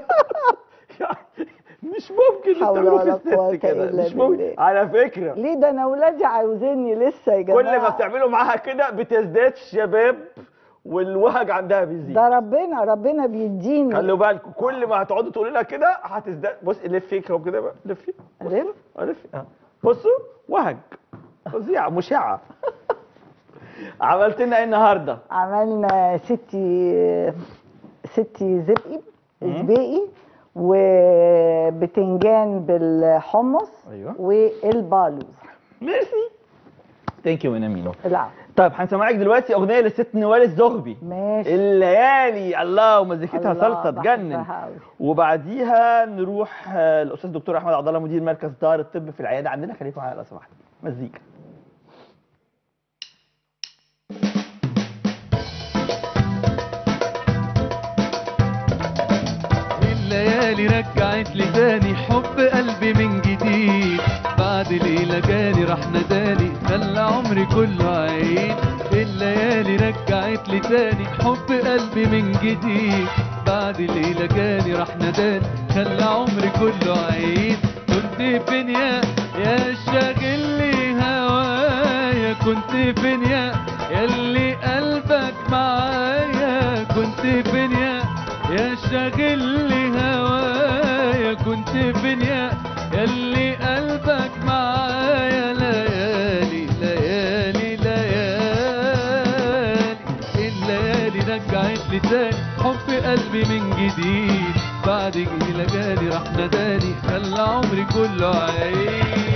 S5: مش ممكن
S6: حول
S5: تعملوا
S6: ولا
S5: في الست
S6: قوة
S5: كده
S6: إلا
S5: مش ممكن
S6: بالله.
S5: على فكره
S6: ليه ده انا اولادي عاوزيني لسه يا جماعه
S5: كل ما بتعملوا معاها كده بتزداد شباب والوهج عندها بيزيد
S6: ده ربنا ربنا بيديني
S5: خلوا بالكم كل ما هتقعدوا تقولوا لها كده هتزداد بص لفي كده كده بقى لفي
S6: ألف؟
S5: اه لفي اه بصوا وهج فظيعه مشعه عملت لنا ايه النهارده؟
S6: عملنا ستي ستي زبقي زبيقي وبتنجان بالحمص
S5: ايوه
S6: والبالوز
S5: ميرسي ثانك يو مينو
S6: العفو
S5: طيب هنسمعك دلوقتي اغنيه للست نوال الزغبي
S6: ماشي
S5: الليالي الله ومزيكتها
S6: الله،
S5: صلصه تجنن
S6: بحبها أوي.
S5: وبعديها نروح آه، الاستاذ دكتور احمد عبد الله مدير مركز دار الطب في العياده عندنا خليكم معايا لو سمحت مزيكا
S4: الليالي رجعت لي تاني حب قلبي من جديد بعد ليلة جالي راح ناداني خلى عمري كله عيد الليالي رجعت لي تاني حب قلبي من جديد بعد ليلة جالي راح ناداني خلى عمري كله عيد كنت فين يا يا شاغل لي هوايا كنت فين يا ياللي قلبك معايا كنت فين يا يا شاغل لي هوايا كنت فين يا ياللي قلبك معايا ليالي ليالي ليالي الليالي رجعت لي تاني حب قلبي من جديد بعد جيلة جالي راح ناداني خلى عمري كله عيد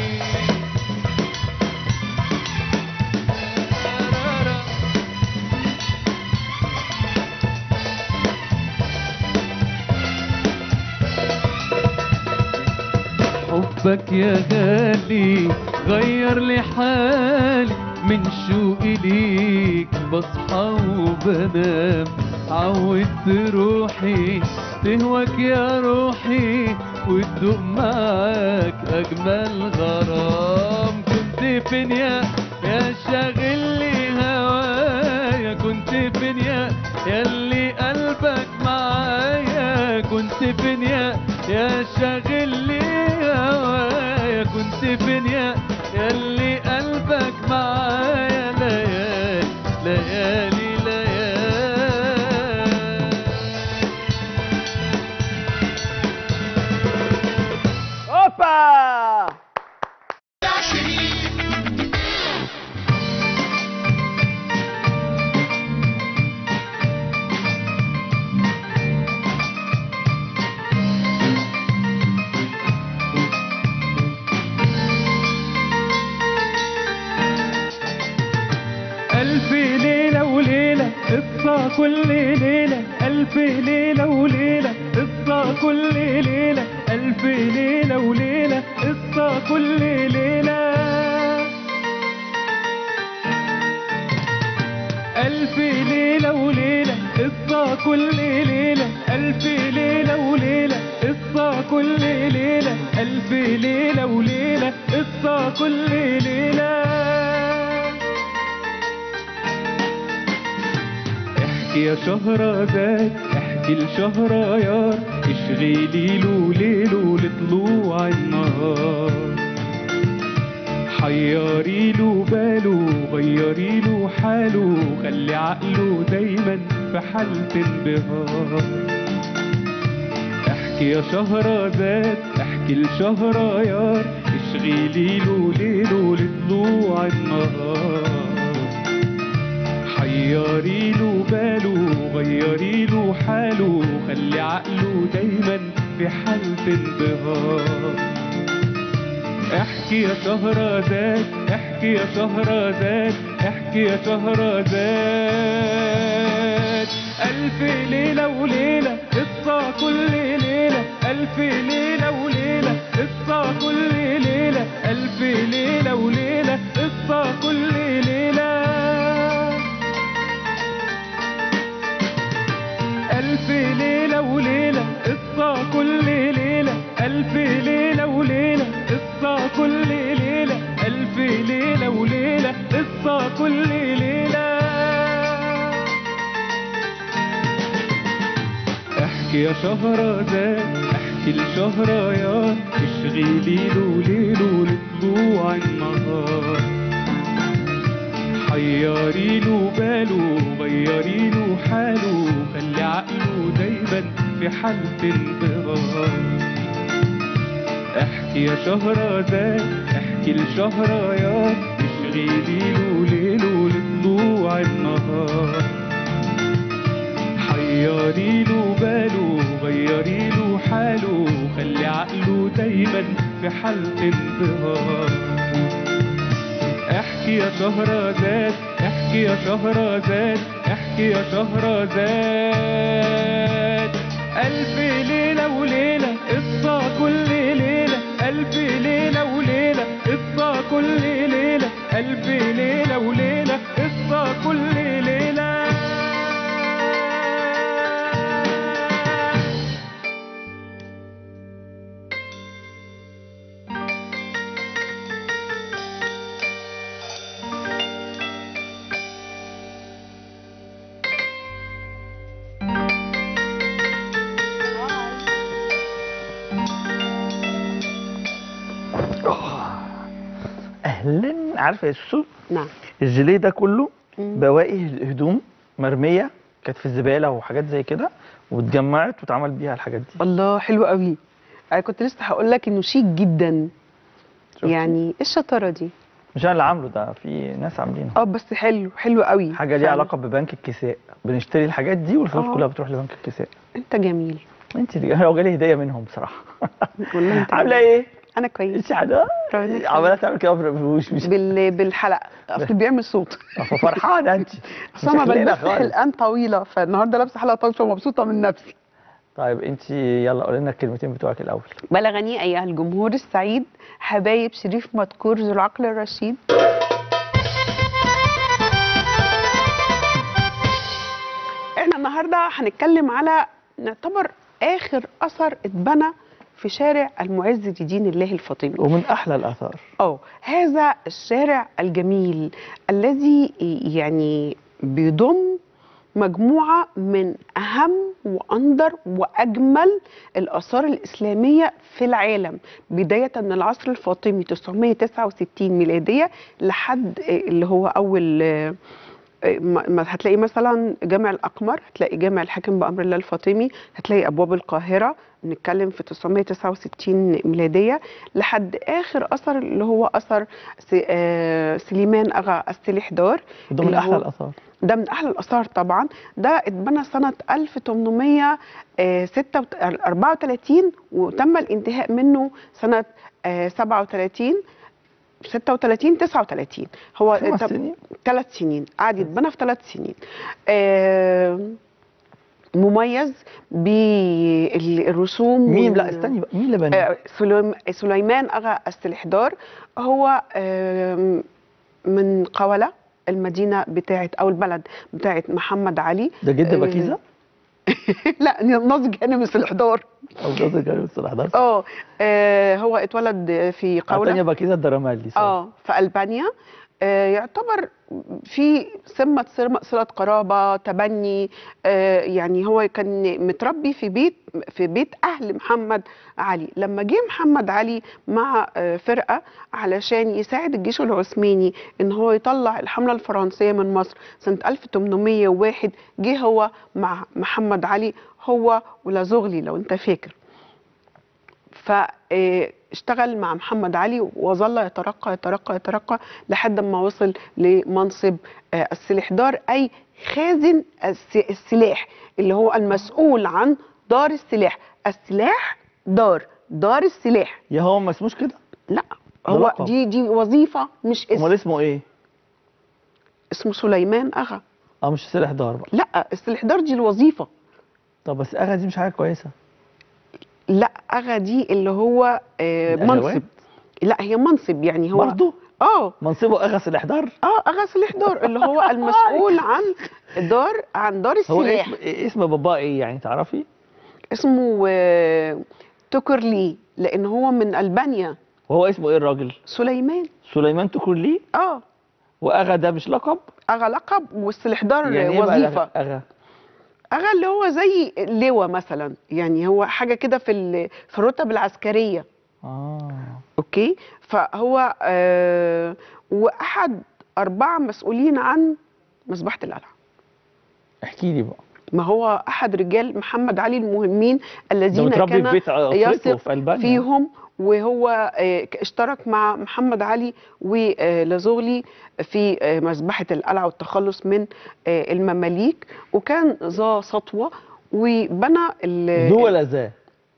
S4: حب حبك يا غالي غير لي حالي من شوقي ليك بصحى وبنام عودت روحي تهواك يا روحي وتدوق معاك أجمل غرام كنت فين يا يا شاغل لي هوايا كنت فين يا ياللي قلبك معايا كنت فين يا يا شاغل لي هوايا كنت فين يا ياللي قلبك معايا ليالي ليالي ليالي
S5: اوبا
S4: ألف ليلة وليلة قصة كل ليلة ألف ليلة وليلة قصة كل ليلة ألف ليلة وليلة قصة كل ليلة ألف ليلة وليلة قصة كل ليلة ألف ليلة وليلة قصة كل ليلة ألف ليلة وليلة قصة كل ليلة احكي يا شهرزاد احكي لشهريار اشغلي له ليله لطلوع النهار حيري له باله غيري له حاله خلي عقله دايما في حالة انبهار احكي يا شهرزاد احكي لشهريار اشغلي له ليله لطلوع النهار حيري له باله غيري له حاله خلي عقله دايما في حالة انبهار احكي يا شهرزاد احكي يا شهرزاد احكي يا شهرزاد ألف ليلة وليلة قصة كل ليلة ألف ليلة وليلة قصة كل ليلة ألف ليلة وليلة قصة كل ليلة ألف ليلة وليلة قصة كل ليلة ألف ليلة وليلة قصة كل ليلة ألف ليلة وليلة قصة كل ليلة احكي يا شهرزاد احكي لشهريار اشغلي له ليله لطلوع النهار حيري له باله غيري له حاله خلي عقله دايما في حالة انبهار احكي يا شهرزاد احكي لشهريار اشغلي له ليله لطلوع النهار حيري له باله غيري له حاله خلي عقله دايما في حالة انبهار احكي يا شهرزاد احكي يا شهرزاد احكي يا شهرزاد ألف ليلة وليلة قصة كل ليلة ألف ليلة وليلة قصة كل ليلة ألف ليلة وليلة قصة كل ليلة
S5: اهلا عارفه يا سوسو
S7: نعم
S5: الجيليه ده كله
S7: مم.
S5: بواقي هدوم مرميه كانت في الزباله وحاجات زي كده واتجمعت واتعمل بيها الحاجات دي
S7: الله حلو قوي انا كنت لسه هقول لك انه شيك جدا
S5: شفتي؟
S7: يعني ايه الشطاره دي
S5: مش انا اللي عامله ده في ناس عاملينه
S7: اه بس حلو حلو قوي
S5: حاجه ليها
S7: فعلا.
S5: علاقه ببنك الكساء بنشتري الحاجات دي والفلوس
S7: آه.
S5: كلها بتروح لبنك الكساء
S7: انت جميل
S5: انت اللي لو جالي هديه منهم بصراحه
S7: والله انت
S5: عامله
S7: جميل.
S5: ايه؟
S7: انا كويس
S5: انت عامله
S7: ربنا يخليك.
S5: عماله تعمل كده مش مش
S7: بال... بالحلقه اصل بيعمل صوت
S5: فرحانه انت
S7: اصل انا
S5: مش خلينا
S7: بلبس
S5: خالص.
S7: حلقان طويله فالنهارده لابسه حلقه طويله فمبسوطه من نفسي
S5: طيب انت يلا قولي لنا الكلمتين بتوعك الاول
S7: بلغني أيها الجمهور السعيد حبايب شريف مذكور ذو العقل الرشيد احنا النهارده هنتكلم على نعتبر آخر أثر اتبنى في شارع المعز لدين الله الفاطمي
S5: ومن احلى الاثار
S7: اه هذا الشارع الجميل الذي يعني بيضم مجموعة من أهم وأندر وأجمل الآثار الإسلامية في العالم بداية من العصر الفاطمي 969 ميلادية لحد اللي هو أول آه، ما ما هتلاقي مثلا جامع الأقمر هتلاقي جامع الحاكم بأمر الله الفاطمي هتلاقي أبواب القاهرة نتكلم في 969 ميلادية لحد آخر أثر اللي هو أثر س- آه، سليمان أغا السلحدار
S5: وده من
S7: اللي
S5: احلى
S7: هو-
S5: الاثار
S7: ده من احلى الاثار طبعا ده اتبنى سنه 1834 وتم الانتهاء منه سنه آه، 37 36 39 هو
S5: خمس
S7: طب-
S5: سنين
S7: ثلاث سنين قعد يتبنى في ثلاث سنين آه، مميز بالرسوم
S5: مين
S7: وال-
S5: لا استني بقى مين اللي بنى
S7: آه، سليم- سليمان أغا السلحدار هو آم، من قولة المدينة بتاعت أو البلد بتاعت محمد علي
S5: ده جد
S7: آه،
S5: بكيزه
S7: لا ناصج أنا من السلحدار
S5: او قصدك كان الصلاح ده
S7: اه آه، هو اتولد في
S5: تانية
S7: قولة
S5: بكيزه الدرامالي صح
S7: اه في ألبانيا آه، يعتبر في سمة سرم- صلة قرابة تبني آه، يعني هو كان متربي في بيت في بيت أهل محمد علي لما جه محمد علي مع آه، فرقة علشان يساعد الجيش العثماني ان هو يطلع الحملة الفرنسية من مصر سنة 1801 جه هو مع محمد علي هو ولازغلي لو انت فاكر فاشتغل مع محمد علي وظل يترقى يترقى يترقى لحد ما وصل لمنصب آه، السلحدار اي خازن الس- السلاح اللي هو المسؤول عن دار السلاح السلاح دار دار السلاح
S5: يا هو ما اسموش كده
S7: لا
S5: ده
S7: هو
S5: لقب.
S7: دي دي وظيفه مش
S5: امال
S7: اسم
S5: اسمه ايه
S7: اسمه سليمان اغا
S5: اه مش سلاح دار بقى
S7: لا السلحدار دي الوظيفه
S5: طب بس اغا دي مش حاجه كويسه
S7: لا اغا دي اللي هو آه
S5: الأغوات؟
S7: منصب لا هي منصب يعني هو
S5: برضه
S7: اه
S5: منصبه اغا سلاح دار
S7: اه اغا سلحدار اللي هو المسؤول عن دار عن دار
S5: هو
S7: السلاح
S5: اسم اسم باباه ايه يعني تعرفي
S7: اسمه آه، توكرلي لان هو من البانيا
S5: وهو اسمه ايه الراجل
S7: سليمان
S5: سليمان تكرلي
S7: اه
S5: واغا ده مش لقب
S7: اغا لقب والسلحدار
S5: يعني ايه بقى
S7: وظيفه
S5: الأغا- اغا
S7: اغا اللي هو زي لواء مثلا يعني هو حاجه كده في ال- في الرتب العسكريه
S5: اه
S7: اوكي فهو آه واحد اربعه مسؤولين عن مذبحه القلعه
S5: احكي لي بقى
S7: ما هو احد رجال محمد علي المهمين
S5: ده
S7: الذين
S5: متربي في
S7: كان
S5: بيت اسرته
S7: يثق
S5: في البانيا
S7: فيهم وهو آه، اشترك مع محمد علي ولازغلي في آه، مذبحة القلعة والتخلص من آه، المماليك وكان ذا سطوة وبنى ال-
S5: ذو ولا ذا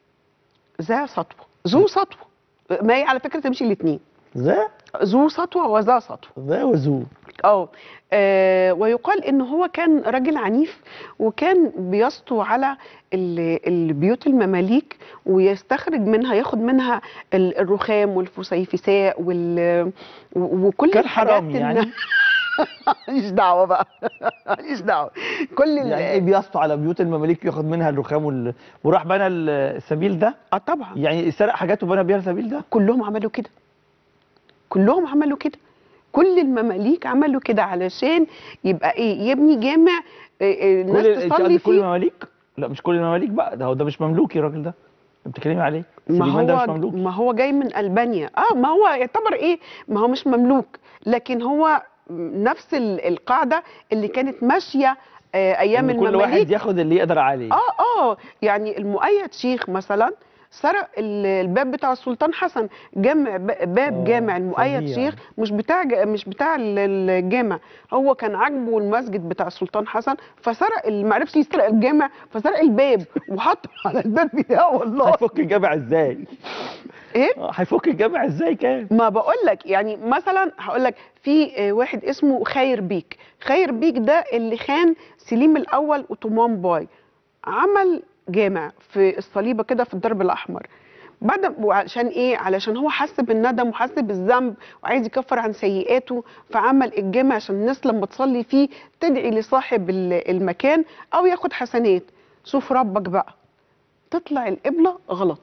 S7: ذا سطوة ذو سطوة ما هي على فكرة تمشي الاثنين
S5: ذا
S7: ذو سطوة وذا سطوة
S5: ذا وذو
S7: اه آه، ويقال ان هو كان راجل عنيف وكان بيسطو على ال- البيوت المماليك ويستخرج منها ياخد منها ال- الرخام والفسيفساء وال و- وكل
S5: كان
S7: الحاجات
S5: حرامي
S7: الن-
S5: يعني
S7: ماليش دعوه بقى ماليش دعوه كل ال-
S5: يعني ايه بيسطو على بيوت المماليك ياخد منها الرخام وال... وراح بنى ال- السبيل ده
S7: اه طبعا
S5: يعني سرق حاجات وبنى بيها السبيل ده
S7: كلهم عملوا كده كلهم عملوا كده كل المماليك عملوا كده علشان يبقى ايه يبني جامع آه، آه، الناس
S5: كل انت
S7: تصلي
S5: قصدك كل
S7: فيه
S5: المماليك لا مش كل المماليك بقى ده هو ده مش مملوكي الراجل ده انت بتتكلمي عليه
S7: ما
S5: سليمان ده مش
S7: هو
S5: مملوكي
S7: ما هو جاي من البانيا اه ما هو يعتبر ايه ما هو مش مملوك لكن هو نفس ال- القاعده اللي كانت ماشيه آه ايام
S5: إن كل واحد
S7: المماليك
S5: ياخد اللي يقدر عليه
S7: اه اه يعني المؤيد شيخ مثلا سرق ال- الباب بتاع السلطان حسن جمع ب- باب
S5: آه،
S7: جامع المؤيد
S5: فظيع.
S7: شيخ مش بتاع ج- مش بتاع ال- الجامع هو كان عاجبه المسجد بتاع السلطان حسن فسرق ال- ما عرفش يسرق الجامع فسرق الباب وحطه على الباب بتاعه والله
S5: هيفك الجامع ازاي
S7: ايه
S5: آه، هيفك الجامع ازاي كان
S7: ما بقول لك يعني مثلا هقول لك في آه، واحد اسمه خير بيك خير بيك ده اللي خان سليم الاول وطومان باي عمل جامع في الصليبه كده في الدرب الاحمر بعد وعشان ايه علشان هو حس بالندم وحس بالذنب وعايز يكفر عن سيئاته فعمل الجامع عشان الناس لما تصلي فيه تدعي لصاحب ال- المكان او ياخد حسنات شوف ربك بقى تطلع القبله غلط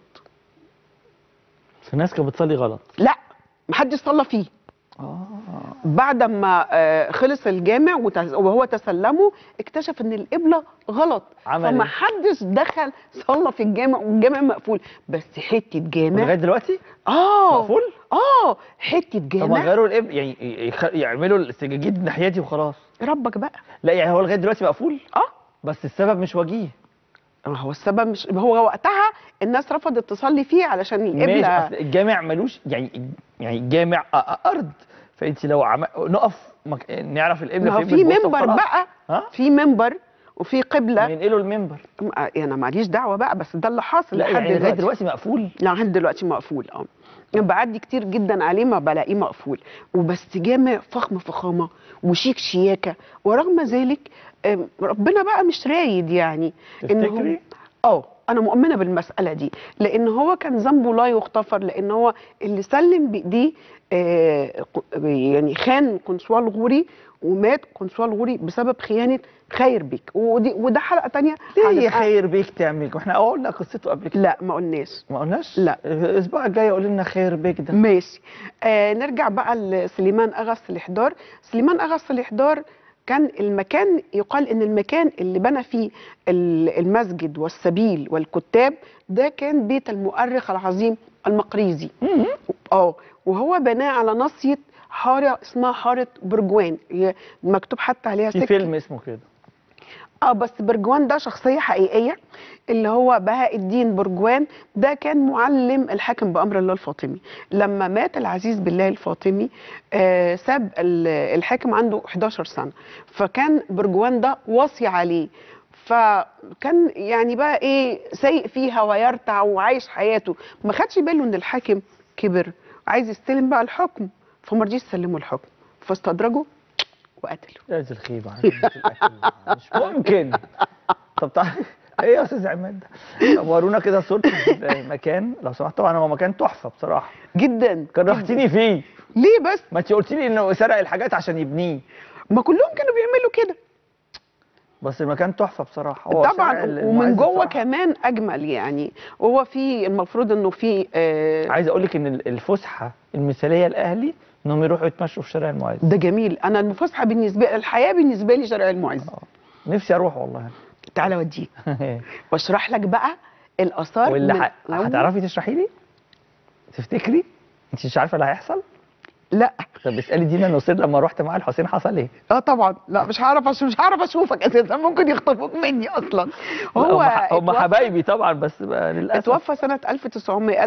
S5: الناس كانت بتصلي غلط
S7: لا محدش صلى فيه بعد ما آه، خلص الجامع وتس- وهو تسلمه اكتشف ان القبله غلط
S5: عمل
S7: فما
S5: إيه؟
S7: حدش دخل صلى في الجامع والجامع مقفول بس حته
S5: لغايه
S7: جامع
S5: دلوقتي
S7: اه
S5: مقفول
S7: اه حته
S5: طب ما
S7: جامع
S5: غيروا الاب يعني يخ- يعملوا السجاجيد ناحيتي وخلاص
S7: ربك بقى
S5: لا يعني هو لغايه دلوقتي مقفول
S7: اه
S5: بس السبب مش وجيه
S7: ما هو السبب مش هو وقتها الناس رفضت تصلي فيه علشان
S5: ماشي
S7: القبله
S5: اصل الجامع ملوش يعني يعني الجامع أ- أ- ارض فانت لو عم... نقف مك... نعرف القبله
S7: ما هو
S5: فين
S7: في
S5: بنبص
S7: منبر
S5: وخلاص.
S7: بقى
S5: ها
S7: في منبر وفي قبله
S5: ينقلوا المنبر
S7: م- انا ماليش دعوه بقى بس ده اللي حاصل
S5: لا
S7: لحد
S5: يعني لغايه
S7: دلوقتي
S5: دلوقتي مقفول
S7: لا لحد دلوقتي مقفول اه بعدي كتير جدا عليه ما بلاقيه مقفول وبس جامع فخم فخامه وشيك شياكه ورغم ذلك آم، ربنا بقى مش رايد يعني ان هو
S5: تفتكري؟
S7: اه انا مؤمنه بالمساله دي لان هو كان ذنبه لا يغتفر لان هو اللي سلم بايديه آه، ق- يعني خان قنصوال غوري ومات قنصوال غوري بسبب خيانه خير بيك ودي وده حلقه تانية
S5: ليه يا
S7: هنبقى-
S5: خير بيك تعمل واحنا قلنا قصته قبل كده
S7: لا ما قلناش
S5: ما قلناش
S7: لا.
S5: الاسبوع الجاي قول لنا خير بيك ده
S7: ماشي آه نرجع بقى لسليمان اغا السلحدار سليمان اغا السلحدار كان المكان يقال ان المكان اللي بنى فيه ال- المسجد والسبيل والكتاب ده كان بيت المؤرخ العظيم المقريزي اه وهو بناه على ناصيه حاره اسمها حاره برجوان هي مكتوب حتى عليها
S5: في
S7: سكة
S5: فيلم اسمه كده
S7: اه بس برجوان ده شخصية حقيقية اللي هو بهاء الدين برجوان ده كان معلم الحاكم بأمر الله الفاطمي لما مات العزيز بالله الفاطمي آه ساب ال- الحاكم عنده 11 سنة فكان برجوان ده وصي عليه فكان يعني بقى ايه سايق فيها ويرتع وعايش حياته ما خدش باله ان الحاكم كبر عايز يستلم بقى الحكم فما رضيش يسلمه الحكم فاستدرجه وقتله
S5: يا ذي الخيبه على كلمة الأكل. مش ممكن طب تعالى ايه يا استاذ عماد ده طب ورونا كده صورة المكان لو سمحت طبعا هو مكان تحفه بصراحه
S7: جدا
S5: كرهتيني فيه
S7: ليه بس
S5: ما انت قلت لي انه سرق الحاجات عشان يبنيه
S7: ما كلهم كانوا بيعملوا كده
S5: بس المكان تحفه بصراحه هو سرق
S7: طبعا
S5: المعز
S7: ومن جوه
S5: بصراحة.
S7: كمان اجمل يعني هو في المفروض انه في آه
S5: عايز اقول لك ان الفسحه المثاليه لاهلي انهم يروحوا يتمشوا في شارع المعز
S7: ده جميل انا الفسحه بالنسبه الحياه بالنسبه لي شارع المعز
S5: نفسي اروح والله
S7: تعالى اوديك واشرح لك بقى الاثار
S5: واللي
S7: من
S5: ح...
S7: أول-
S5: هتعرفي تشرحي لي تفتكري انت مش عارفه اللي هيحصل
S7: لا
S5: طب اسالي دينا نصير لما رحت مع الحسين حصل ايه
S7: اه طبعا لا مش هعرف أش- مش هعرف اشوفك اساسا ممكن يخطفوك مني اصلا هو
S5: هم ح- هم
S7: اتوفى-
S5: حبايبي طبعا بس بقى للاسف
S7: اتوفى سنه 1900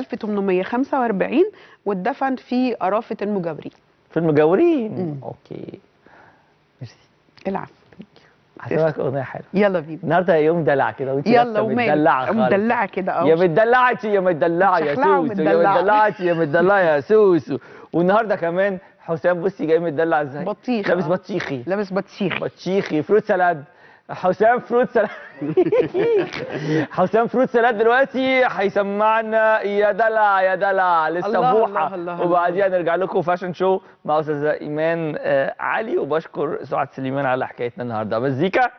S7: 1845 واتدفن في قرافه المجاورين
S5: في المجاورين
S7: مم.
S5: اوكي ميرسي
S7: العفو
S5: هسيبك اغنيه حلوه
S7: يلا بينا
S5: النهارده يوم دلع كده وانت
S7: يلا
S5: لابسة
S7: ومال
S5: مدلعه خالص
S7: مدلعه كده
S5: يا
S7: اهو
S5: مدلعتي يا مدلعه يا
S7: شخلعة
S5: سوسو يا
S7: ومدلعة.
S5: مدلعتي يا مدلعه يا سوسو والنهارده كمان حسام بصي جاي مدلع ازاي
S7: بطيخ
S5: لابس
S7: آه.
S5: بطيخي
S7: لابس بطيخ
S5: بطيخي فروت سلاد حسام فروت سلاد حسام فروت سلاد دلوقتي هيسمعنا يا دلع يا دلع لسه
S7: الله،
S5: بوحه
S7: الله، الله،
S5: وبعديها نرجع لكم فاشن شو مع استاذه ايمان آه، علي وبشكر سعاد سليمان على حكايتنا النهارده مزيكا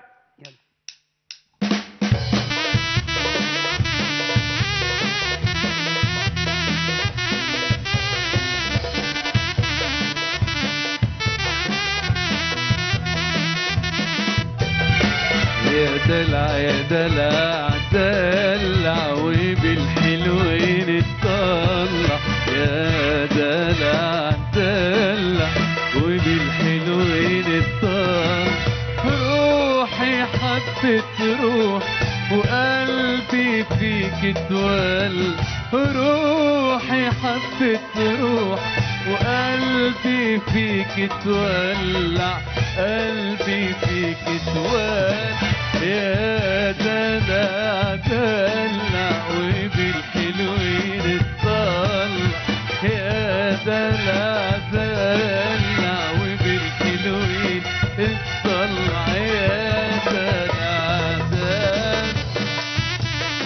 S4: يا دلع يا دلع دلع وبالحلوين اتطلع يا دلع دلع وبالحلوين اتطلع روحي حبت روح وقلبي فيك اتولى روحي حبت روح وقلبي فيك اتولع قلبي فيك اتولع يا دلع دلع وبالحلوين اتطلع يا دلع دلع وبالحلوين اتطلع يا دلع دلع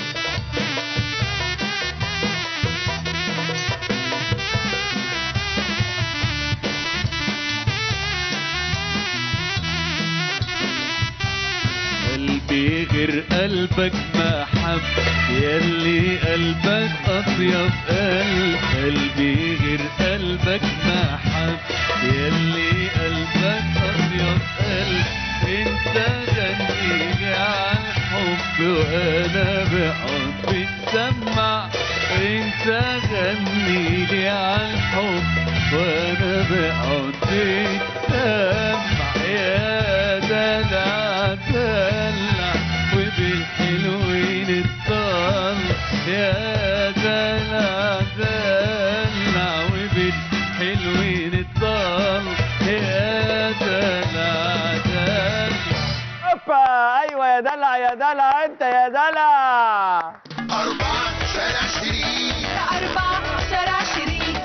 S4: قلبي غير قلبك ما حب ياللي قلبك أطيب قلب قلبي غير قلبك ما حب ياللي قلبك أطيب قلب انت غني لي على الحب وانا بحبي سمع انت غني لي على الحب وانا بحبي سمع يا دلع دلع وبالحلوين الطل يا دلع دلع وبالحلوين الطل يا دلع دلع
S5: هوبا ايوه يا دلع يا دلع انت يا دلع
S2: أربعة شارع شريك
S3: أربعة شارع شريك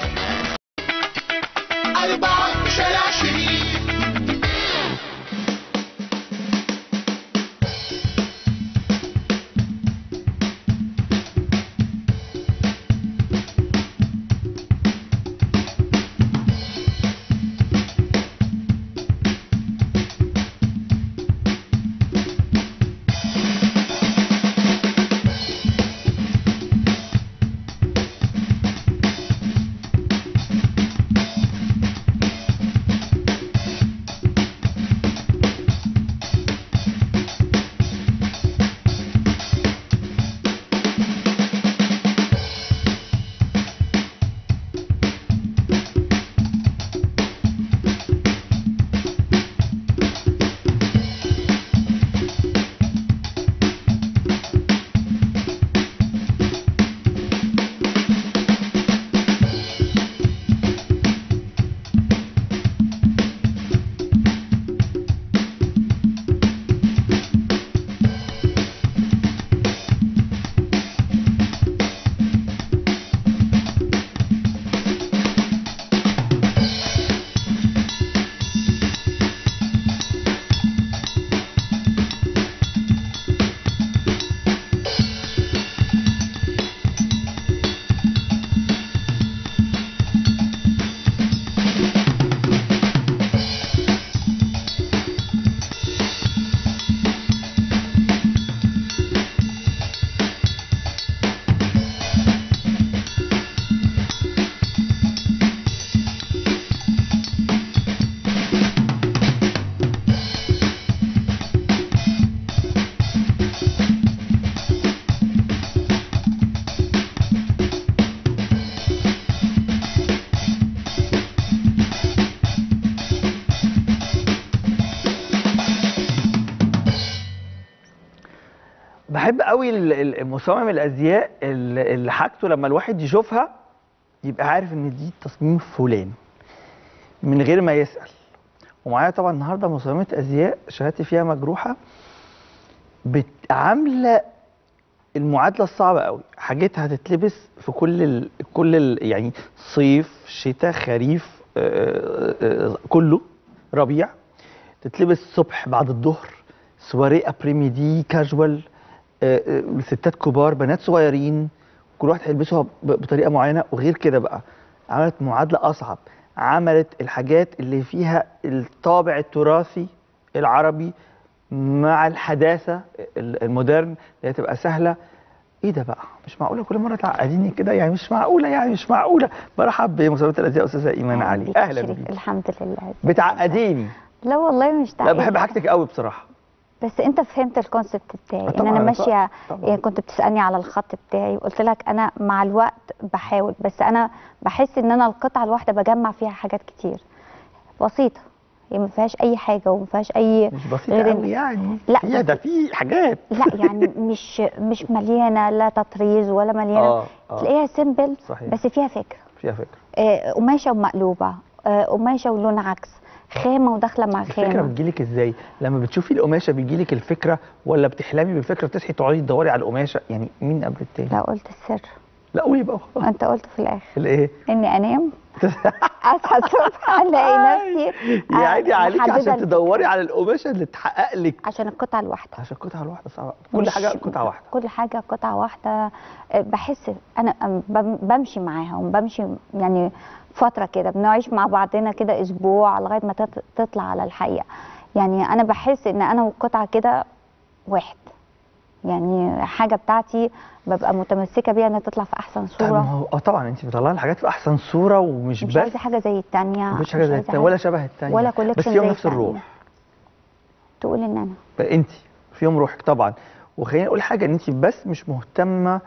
S2: أربعة شارع شريك
S5: بحب قوي ال- ال- مصمم الازياء ال- اللي حاجته لما الواحد يشوفها يبقى عارف ان دي تصميم فلان من غير ما يسال ومعايا طبعا النهارده مصممه ازياء شهادتي فيها مجروحه بت- عامله المعادله الصعبه قوي حاجتها هتتلبس في كل ال... كل ال... يعني صيف شتاء خريف آه، آه، آه، كله ربيع تتلبس الصبح بعد الظهر سواري ابريمي دي كاجوال آه، آه، ستات كبار بنات صغيرين كل واحد هيلبسها ب- بطريقه معينه وغير كده بقى عملت معادله اصعب عملت الحاجات اللي فيها الطابع التراثي العربي مع الحداثه ال- المودرن اللي هي تبقى سهله ايه ده بقى مش معقوله كل مره تعقديني كده يعني مش معقوله يعني مش معقوله برحب بمصممه الازياء استاذه ايمان علي
S8: بيك
S5: اهلا
S8: شريف.
S5: بيك
S8: الحمد لله
S5: بتعقديني
S8: لا والله مش
S5: لا
S8: تعقيد
S5: بحب حاجتك قوي بصراحه
S8: بس انت فهمت الكونسبت بتاعي ان
S5: طبعاً،
S8: انا
S5: طبعاً،
S8: ماشيه
S5: طبعاً.
S8: يعني كنت بتسالني على الخط بتاعي وقلت لك انا مع الوقت بحاول بس انا بحس ان انا القطعه الواحده بجمع فيها حاجات كتير بسيطه يعني ما فيهاش اي حاجه وما فيهاش اي
S5: مش بسيطه
S8: غير
S5: قوي
S8: إن-
S5: يعني
S8: لا
S5: هي ده في حاجات
S8: لا يعني مش مش مليانه لا تطريز ولا مليانه
S5: اه اه
S8: تلاقيها سيمبل
S5: صحيح.
S8: بس فيها فكره
S5: فيها فكره
S8: آه، قماشه ومقلوبه آه، قماشه ولون عكس خامه وداخله مع
S5: الفكره
S8: خامه
S5: بتجيلك ازاي لما بتشوفي القماشه بيجيلك الفكره ولا بتحلمي بالفكره تصحي تقعدي تدوري على القماشه يعني مين قبل التاني
S8: لا قلت السر
S5: لا قولي بقى خلاص
S8: انت قلت في الاخر
S5: الايه
S8: اني انام اصحى الصبح الاقي نفسي آه،
S5: يا عيني عليك
S8: محددة
S5: عشان
S8: الفكرة.
S5: تدوري على القماشه اللي تحقق لك
S8: عشان القطعه الواحده
S5: عشان القطعه الواحده صعبه كل
S8: مش-
S5: حاجه قطعه واحده
S8: كل حاجه قطعه واحده آه، بحس انا أم- بم- بمشي معاها وبمشي يعني فتره كده بنعيش مع بعضنا كده اسبوع لغايه ما تط- تطلع على الحقيقه يعني انا بحس ان انا والقطعه كده واحد يعني حاجه بتاعتي ببقى متمسكه بيها انها تطلع في احسن
S5: طب ما
S8: صوره
S5: هو اه طبعا انت مطلعه الحاجات في احسن صوره ومش
S8: مش
S5: بس
S8: عايزه حاجه زي التانية
S5: مفيش حاجه زي
S8: عايزة
S5: التانية ولا شبه التانية
S8: ولا
S5: بس
S8: كولكشن
S5: فيهم
S8: زي
S5: نفس
S8: التانية.
S5: الروح
S8: تقول ان انا
S5: انت فيهم روحك طبعا وخليني اقول حاجه ان انت بس مش مهتمه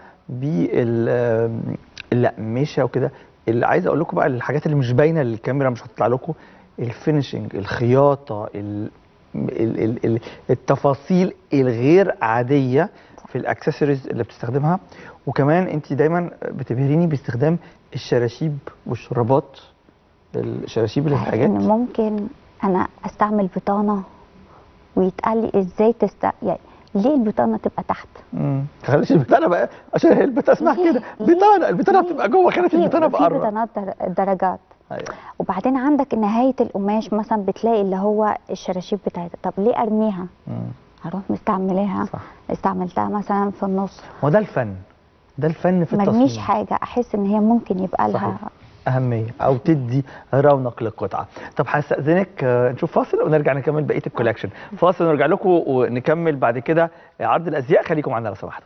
S5: بالأقمشة وكده اللي عايز اقول لكم بقى الحاجات اللي مش باينه للكاميرا مش هتطلع لكم الفينشنج الخياطه ال ال ال ال التفاصيل الغير عاديه في الاكسسوارز اللي بتستخدمها وكمان انت دايما بتبهريني باستخدام الشراشيب والشرابات الشراشيب
S8: عارف
S5: للحاجات
S8: ان ممكن انا استعمل بطانه ويتقال لي ازاي تست يعني ليه البطانه تبقى تحت
S5: امم خليش البطانه بقى عشان هي البطانه اسمها
S8: ليه؟
S5: كده
S8: ليه؟
S5: بطانه البطانه
S8: ليه؟
S5: بتبقى جوه خانه
S8: في-
S5: البطانه
S8: في
S5: بقرب
S8: بطانات در- درجات
S5: ايوه
S8: وبعدين عندك نهايه القماش مثلا بتلاقي اللي هو الشراشيب بتاعتها طب ليه ارميها
S5: مم.
S8: هروح مستعملاها
S5: صح
S8: استعملتها مثلا في النص
S5: هو ده الفن ده الفن في
S8: مرميش
S5: التصميم
S8: حاجه احس ان هي ممكن يبقى لها
S5: صحيح. أهمية أو تدي رونق للقطعة طب هستأذنك آه، نشوف فاصل ونرجع نكمل بقية الكولكشن فاصل ونرجع لكم ونكمل بعد كده عرض الأزياء خليكم معنا لو سمحتوا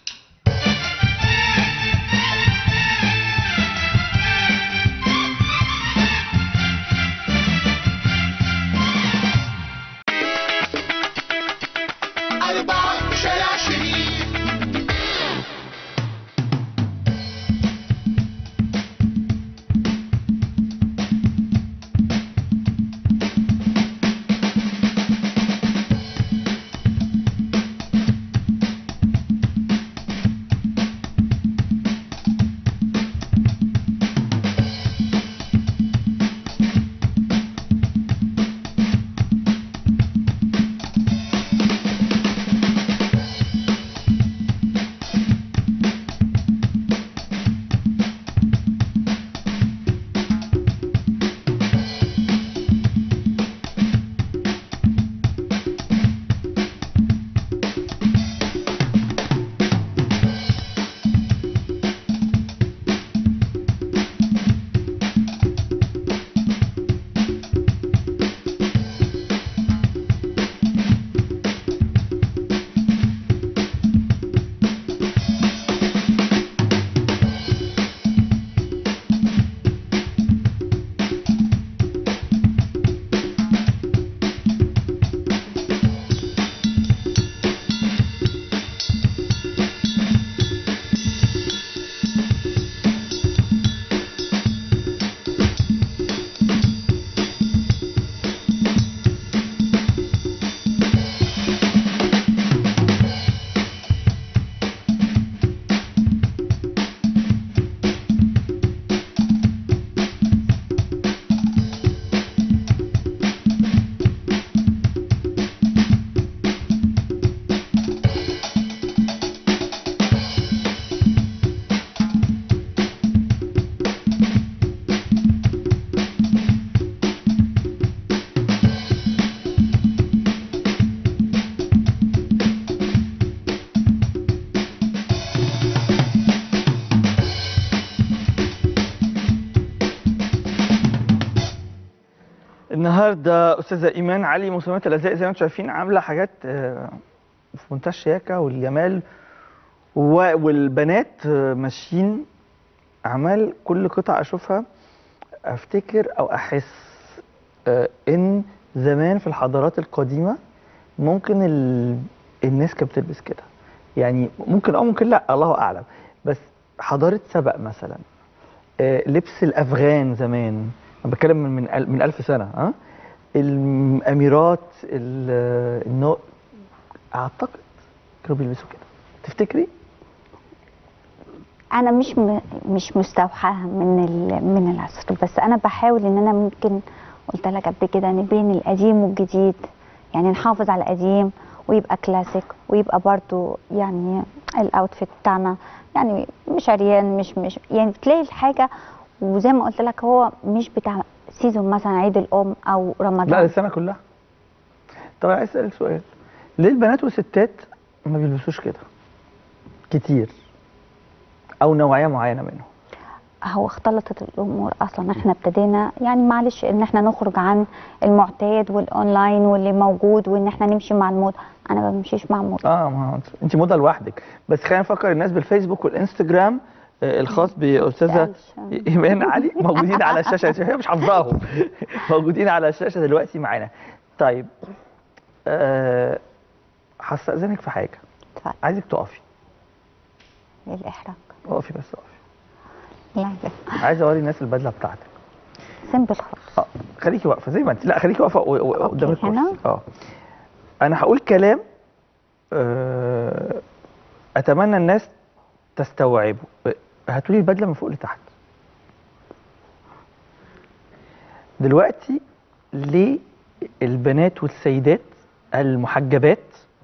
S2: أربعة شارع شريف
S5: النهارده استاذه ايمان علي مصممه الازياء زي ما انتم شايفين عامله حاجات آه، في منتهى الشياكه والجمال و- والبنات آه، ماشيين اعمال كل قطعه اشوفها افتكر او احس آه، ان زمان في الحضارات القديمه ممكن ال... الناس كانت بتلبس كده يعني ممكن اه ممكن لا الله اعلم بس حضاره سبق مثلا آه، لبس الافغان زمان انا بتكلم من من, ال- من ألف سنه ها الاميرات ال- النو اعتقد كانوا بيلبسوا كده تفتكري
S8: انا مش م... مش مستوحاها من ال... من العصر بس انا بحاول ان انا ممكن قلت لك قبل كده ان بين القديم والجديد يعني نحافظ على القديم ويبقى كلاسيك ويبقى برضو يعني الاوتفيت بتاعنا يعني مش عريان مش مش يعني بتلاقي الحاجه وزي ما قلت لك هو مش بتاع سيزون مثلا عيد الام او رمضان
S5: لا السنه كلها طب انا عايز اسالك سؤال ليه البنات والستات ما بيلبسوش كده كتير او نوعيه معينه منهم
S8: هو اختلطت الامور اصلا احنا ابتدينا يعني معلش ان احنا نخرج عن المعتاد والاونلاين واللي موجود وان احنا نمشي مع الموضه انا ما بمشيش مع الموضه
S5: اه ما أنت- انت موضه لوحدك بس خلينا نفكر الناس بالفيسبوك والانستجرام آه، الخاص باستاذه
S8: تسألش.
S5: ايمان علي موجودين على الشاشه هي مش حافظاهم موجودين على الشاشه دلوقتي معانا طيب أه هستأذنك في حاجه
S8: اتفضل
S5: عايزك تقفي
S8: للاحراج
S5: اقفي بس اقفي
S8: لا لا
S5: عايز اوري الناس البدله بتاعتك
S8: سيمبل خالص
S5: اه خليكي واقفه زي ما انت لا خليكي واقفه و- و-
S8: أوكي،
S5: قدام الكرسي
S8: هنا؟
S5: اه انا هقول كلام آه، اتمنى الناس تستوعبه آه، هاتولي البدله من فوق لتحت دلوقتي ليه البنات والسيدات المحجبات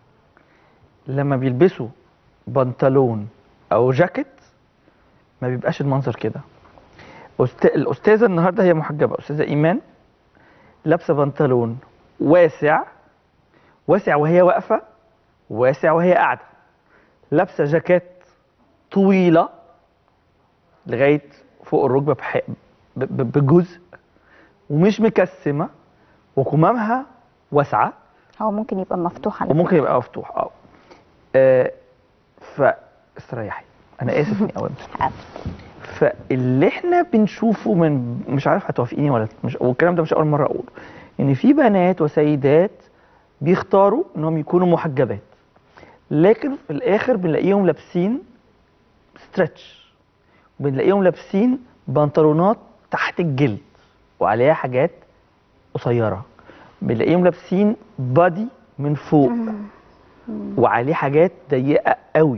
S5: لما بيلبسوا بنطلون او جاكيت ما بيبقاش المنظر كده أست... الأستاذة النهاردة هي محجبة أستاذة إيمان لابسة بنطلون واسع واسع وهي واقفة واسع وهي قاعدة لابسة جاكيت طويلة لغاية فوق الركبة بح... ب... ب... بجزء ومش مكسمة وكمامها واسعة
S8: هو ممكن يبقى مفتوح على
S5: وممكن يبقى مفتوح اه, آه فاستريحي انا اسف اني اوامر
S8: فكرة.
S5: فاللي احنا بنشوفه من مش عارف هتوافقيني ولا مش والكلام ده مش اول مره اقوله ان في بنات وسيدات بيختاروا انهم يكونوا محجبات لكن في الاخر بنلاقيهم لابسين ستريتش بنلاقيهم لابسين بنطلونات تحت الجلد وعليها حاجات قصيره بنلاقيهم لابسين بادي من فوق وعليه حاجات ضيقه قوي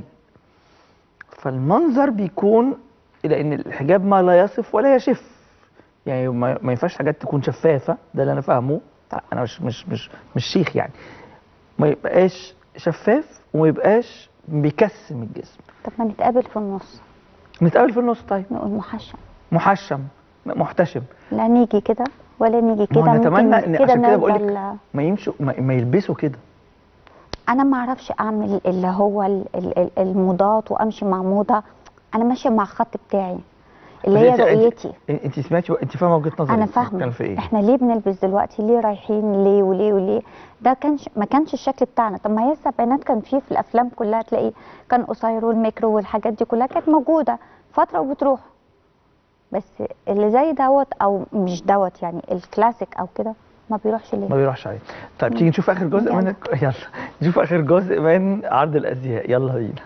S5: فالمنظر بيكون الى ان الحجاب ما لا يصف ولا يشف يعني ما ما ينفعش حاجات تكون شفافه ده اللي انا فاهمه انا مش مش مش مش شيخ يعني ما يبقاش شفاف وما يبقاش بيكسم الجسم
S8: طب ما نتقابل في النص
S5: نتقابل في النص طيب
S8: نقول محشم
S5: محشم محتشم
S8: لا نيجي كده ولا نيجي كده
S5: ما هو نتمنى
S8: ممكن
S5: ان عشان كده بقول لك
S8: نفضل-
S5: ما يمشوا ما, ما يلبسوا كده
S8: انا ما اعرفش اعمل اللي هو ال- ال- ال- الموضات وامشي مع موضه انا ماشيه مع الخط بتاعي اللي هي
S5: بس أنت-
S8: رؤيتي
S5: انت انت سمعتي انت فاهمه وجهه نظري
S8: انا
S5: كان
S8: فاهمه
S5: في ايه
S8: احنا ليه بنلبس دلوقتي ليه رايحين ليه وليه وليه ده كانش ما كانش الشكل بتاعنا طب ما هي السبعينات كان فيه في الافلام كلها تلاقي كان قصير والميكرو والحاجات دي كلها كانت موجوده فتره وبتروح بس اللي زي دوت او مش دوت يعني الكلاسيك او كده ما بيروحش ليه
S5: ما بيروحش عليه طيب تيجي نشوف اخر جزء من الك- يلا نشوف اخر جزء من عرض الازياء يلا بينا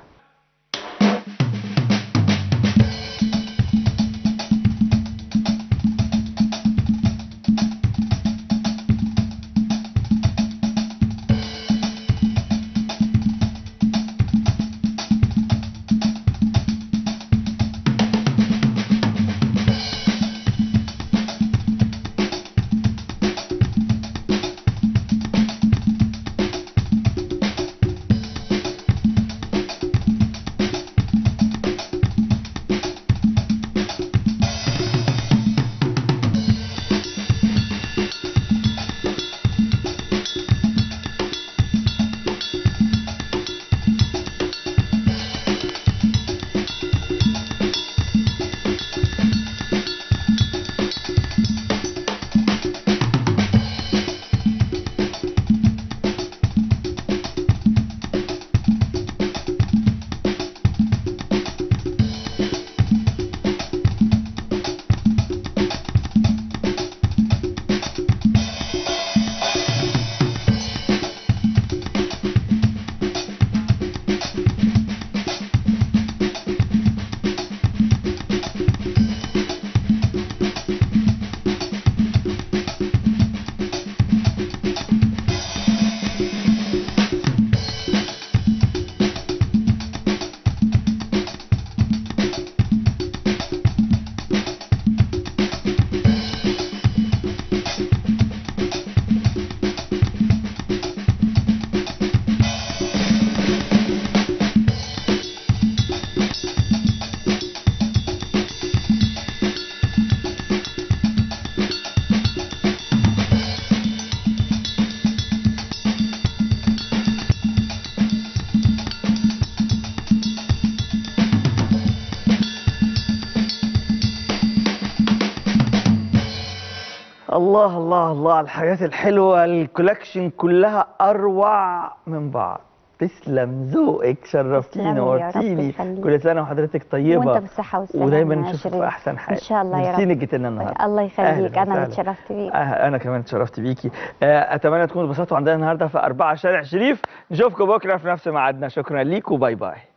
S5: الله الله الله على الحاجات الحلوة الكولكشن كلها أروع من بعض تسلم ذوقك شرفتيني
S8: تسلمي يا رب
S5: ونورتيني
S8: يخليك.
S5: كل سنة وحضرتك طيبة
S8: وانت بالصحة والسلامة
S5: ودايما
S8: يا
S5: نشوفك
S8: شريف.
S5: في أحسن حال
S8: ان شاء الله يا
S5: ميرسي
S8: رب
S5: إنك جيت لنا النهاردة
S8: الله يخليك
S5: أهلاً
S8: انا اللي
S5: وسهلاً.
S8: اتشرفت بيك
S5: آه، انا كمان اتشرفت بيكي آه، اتمنى تكونوا اتبسطتوا عندنا النهارده في أربعة شارع شريف نشوفكم بكره في نفس ميعادنا شكرا ليكم باي باي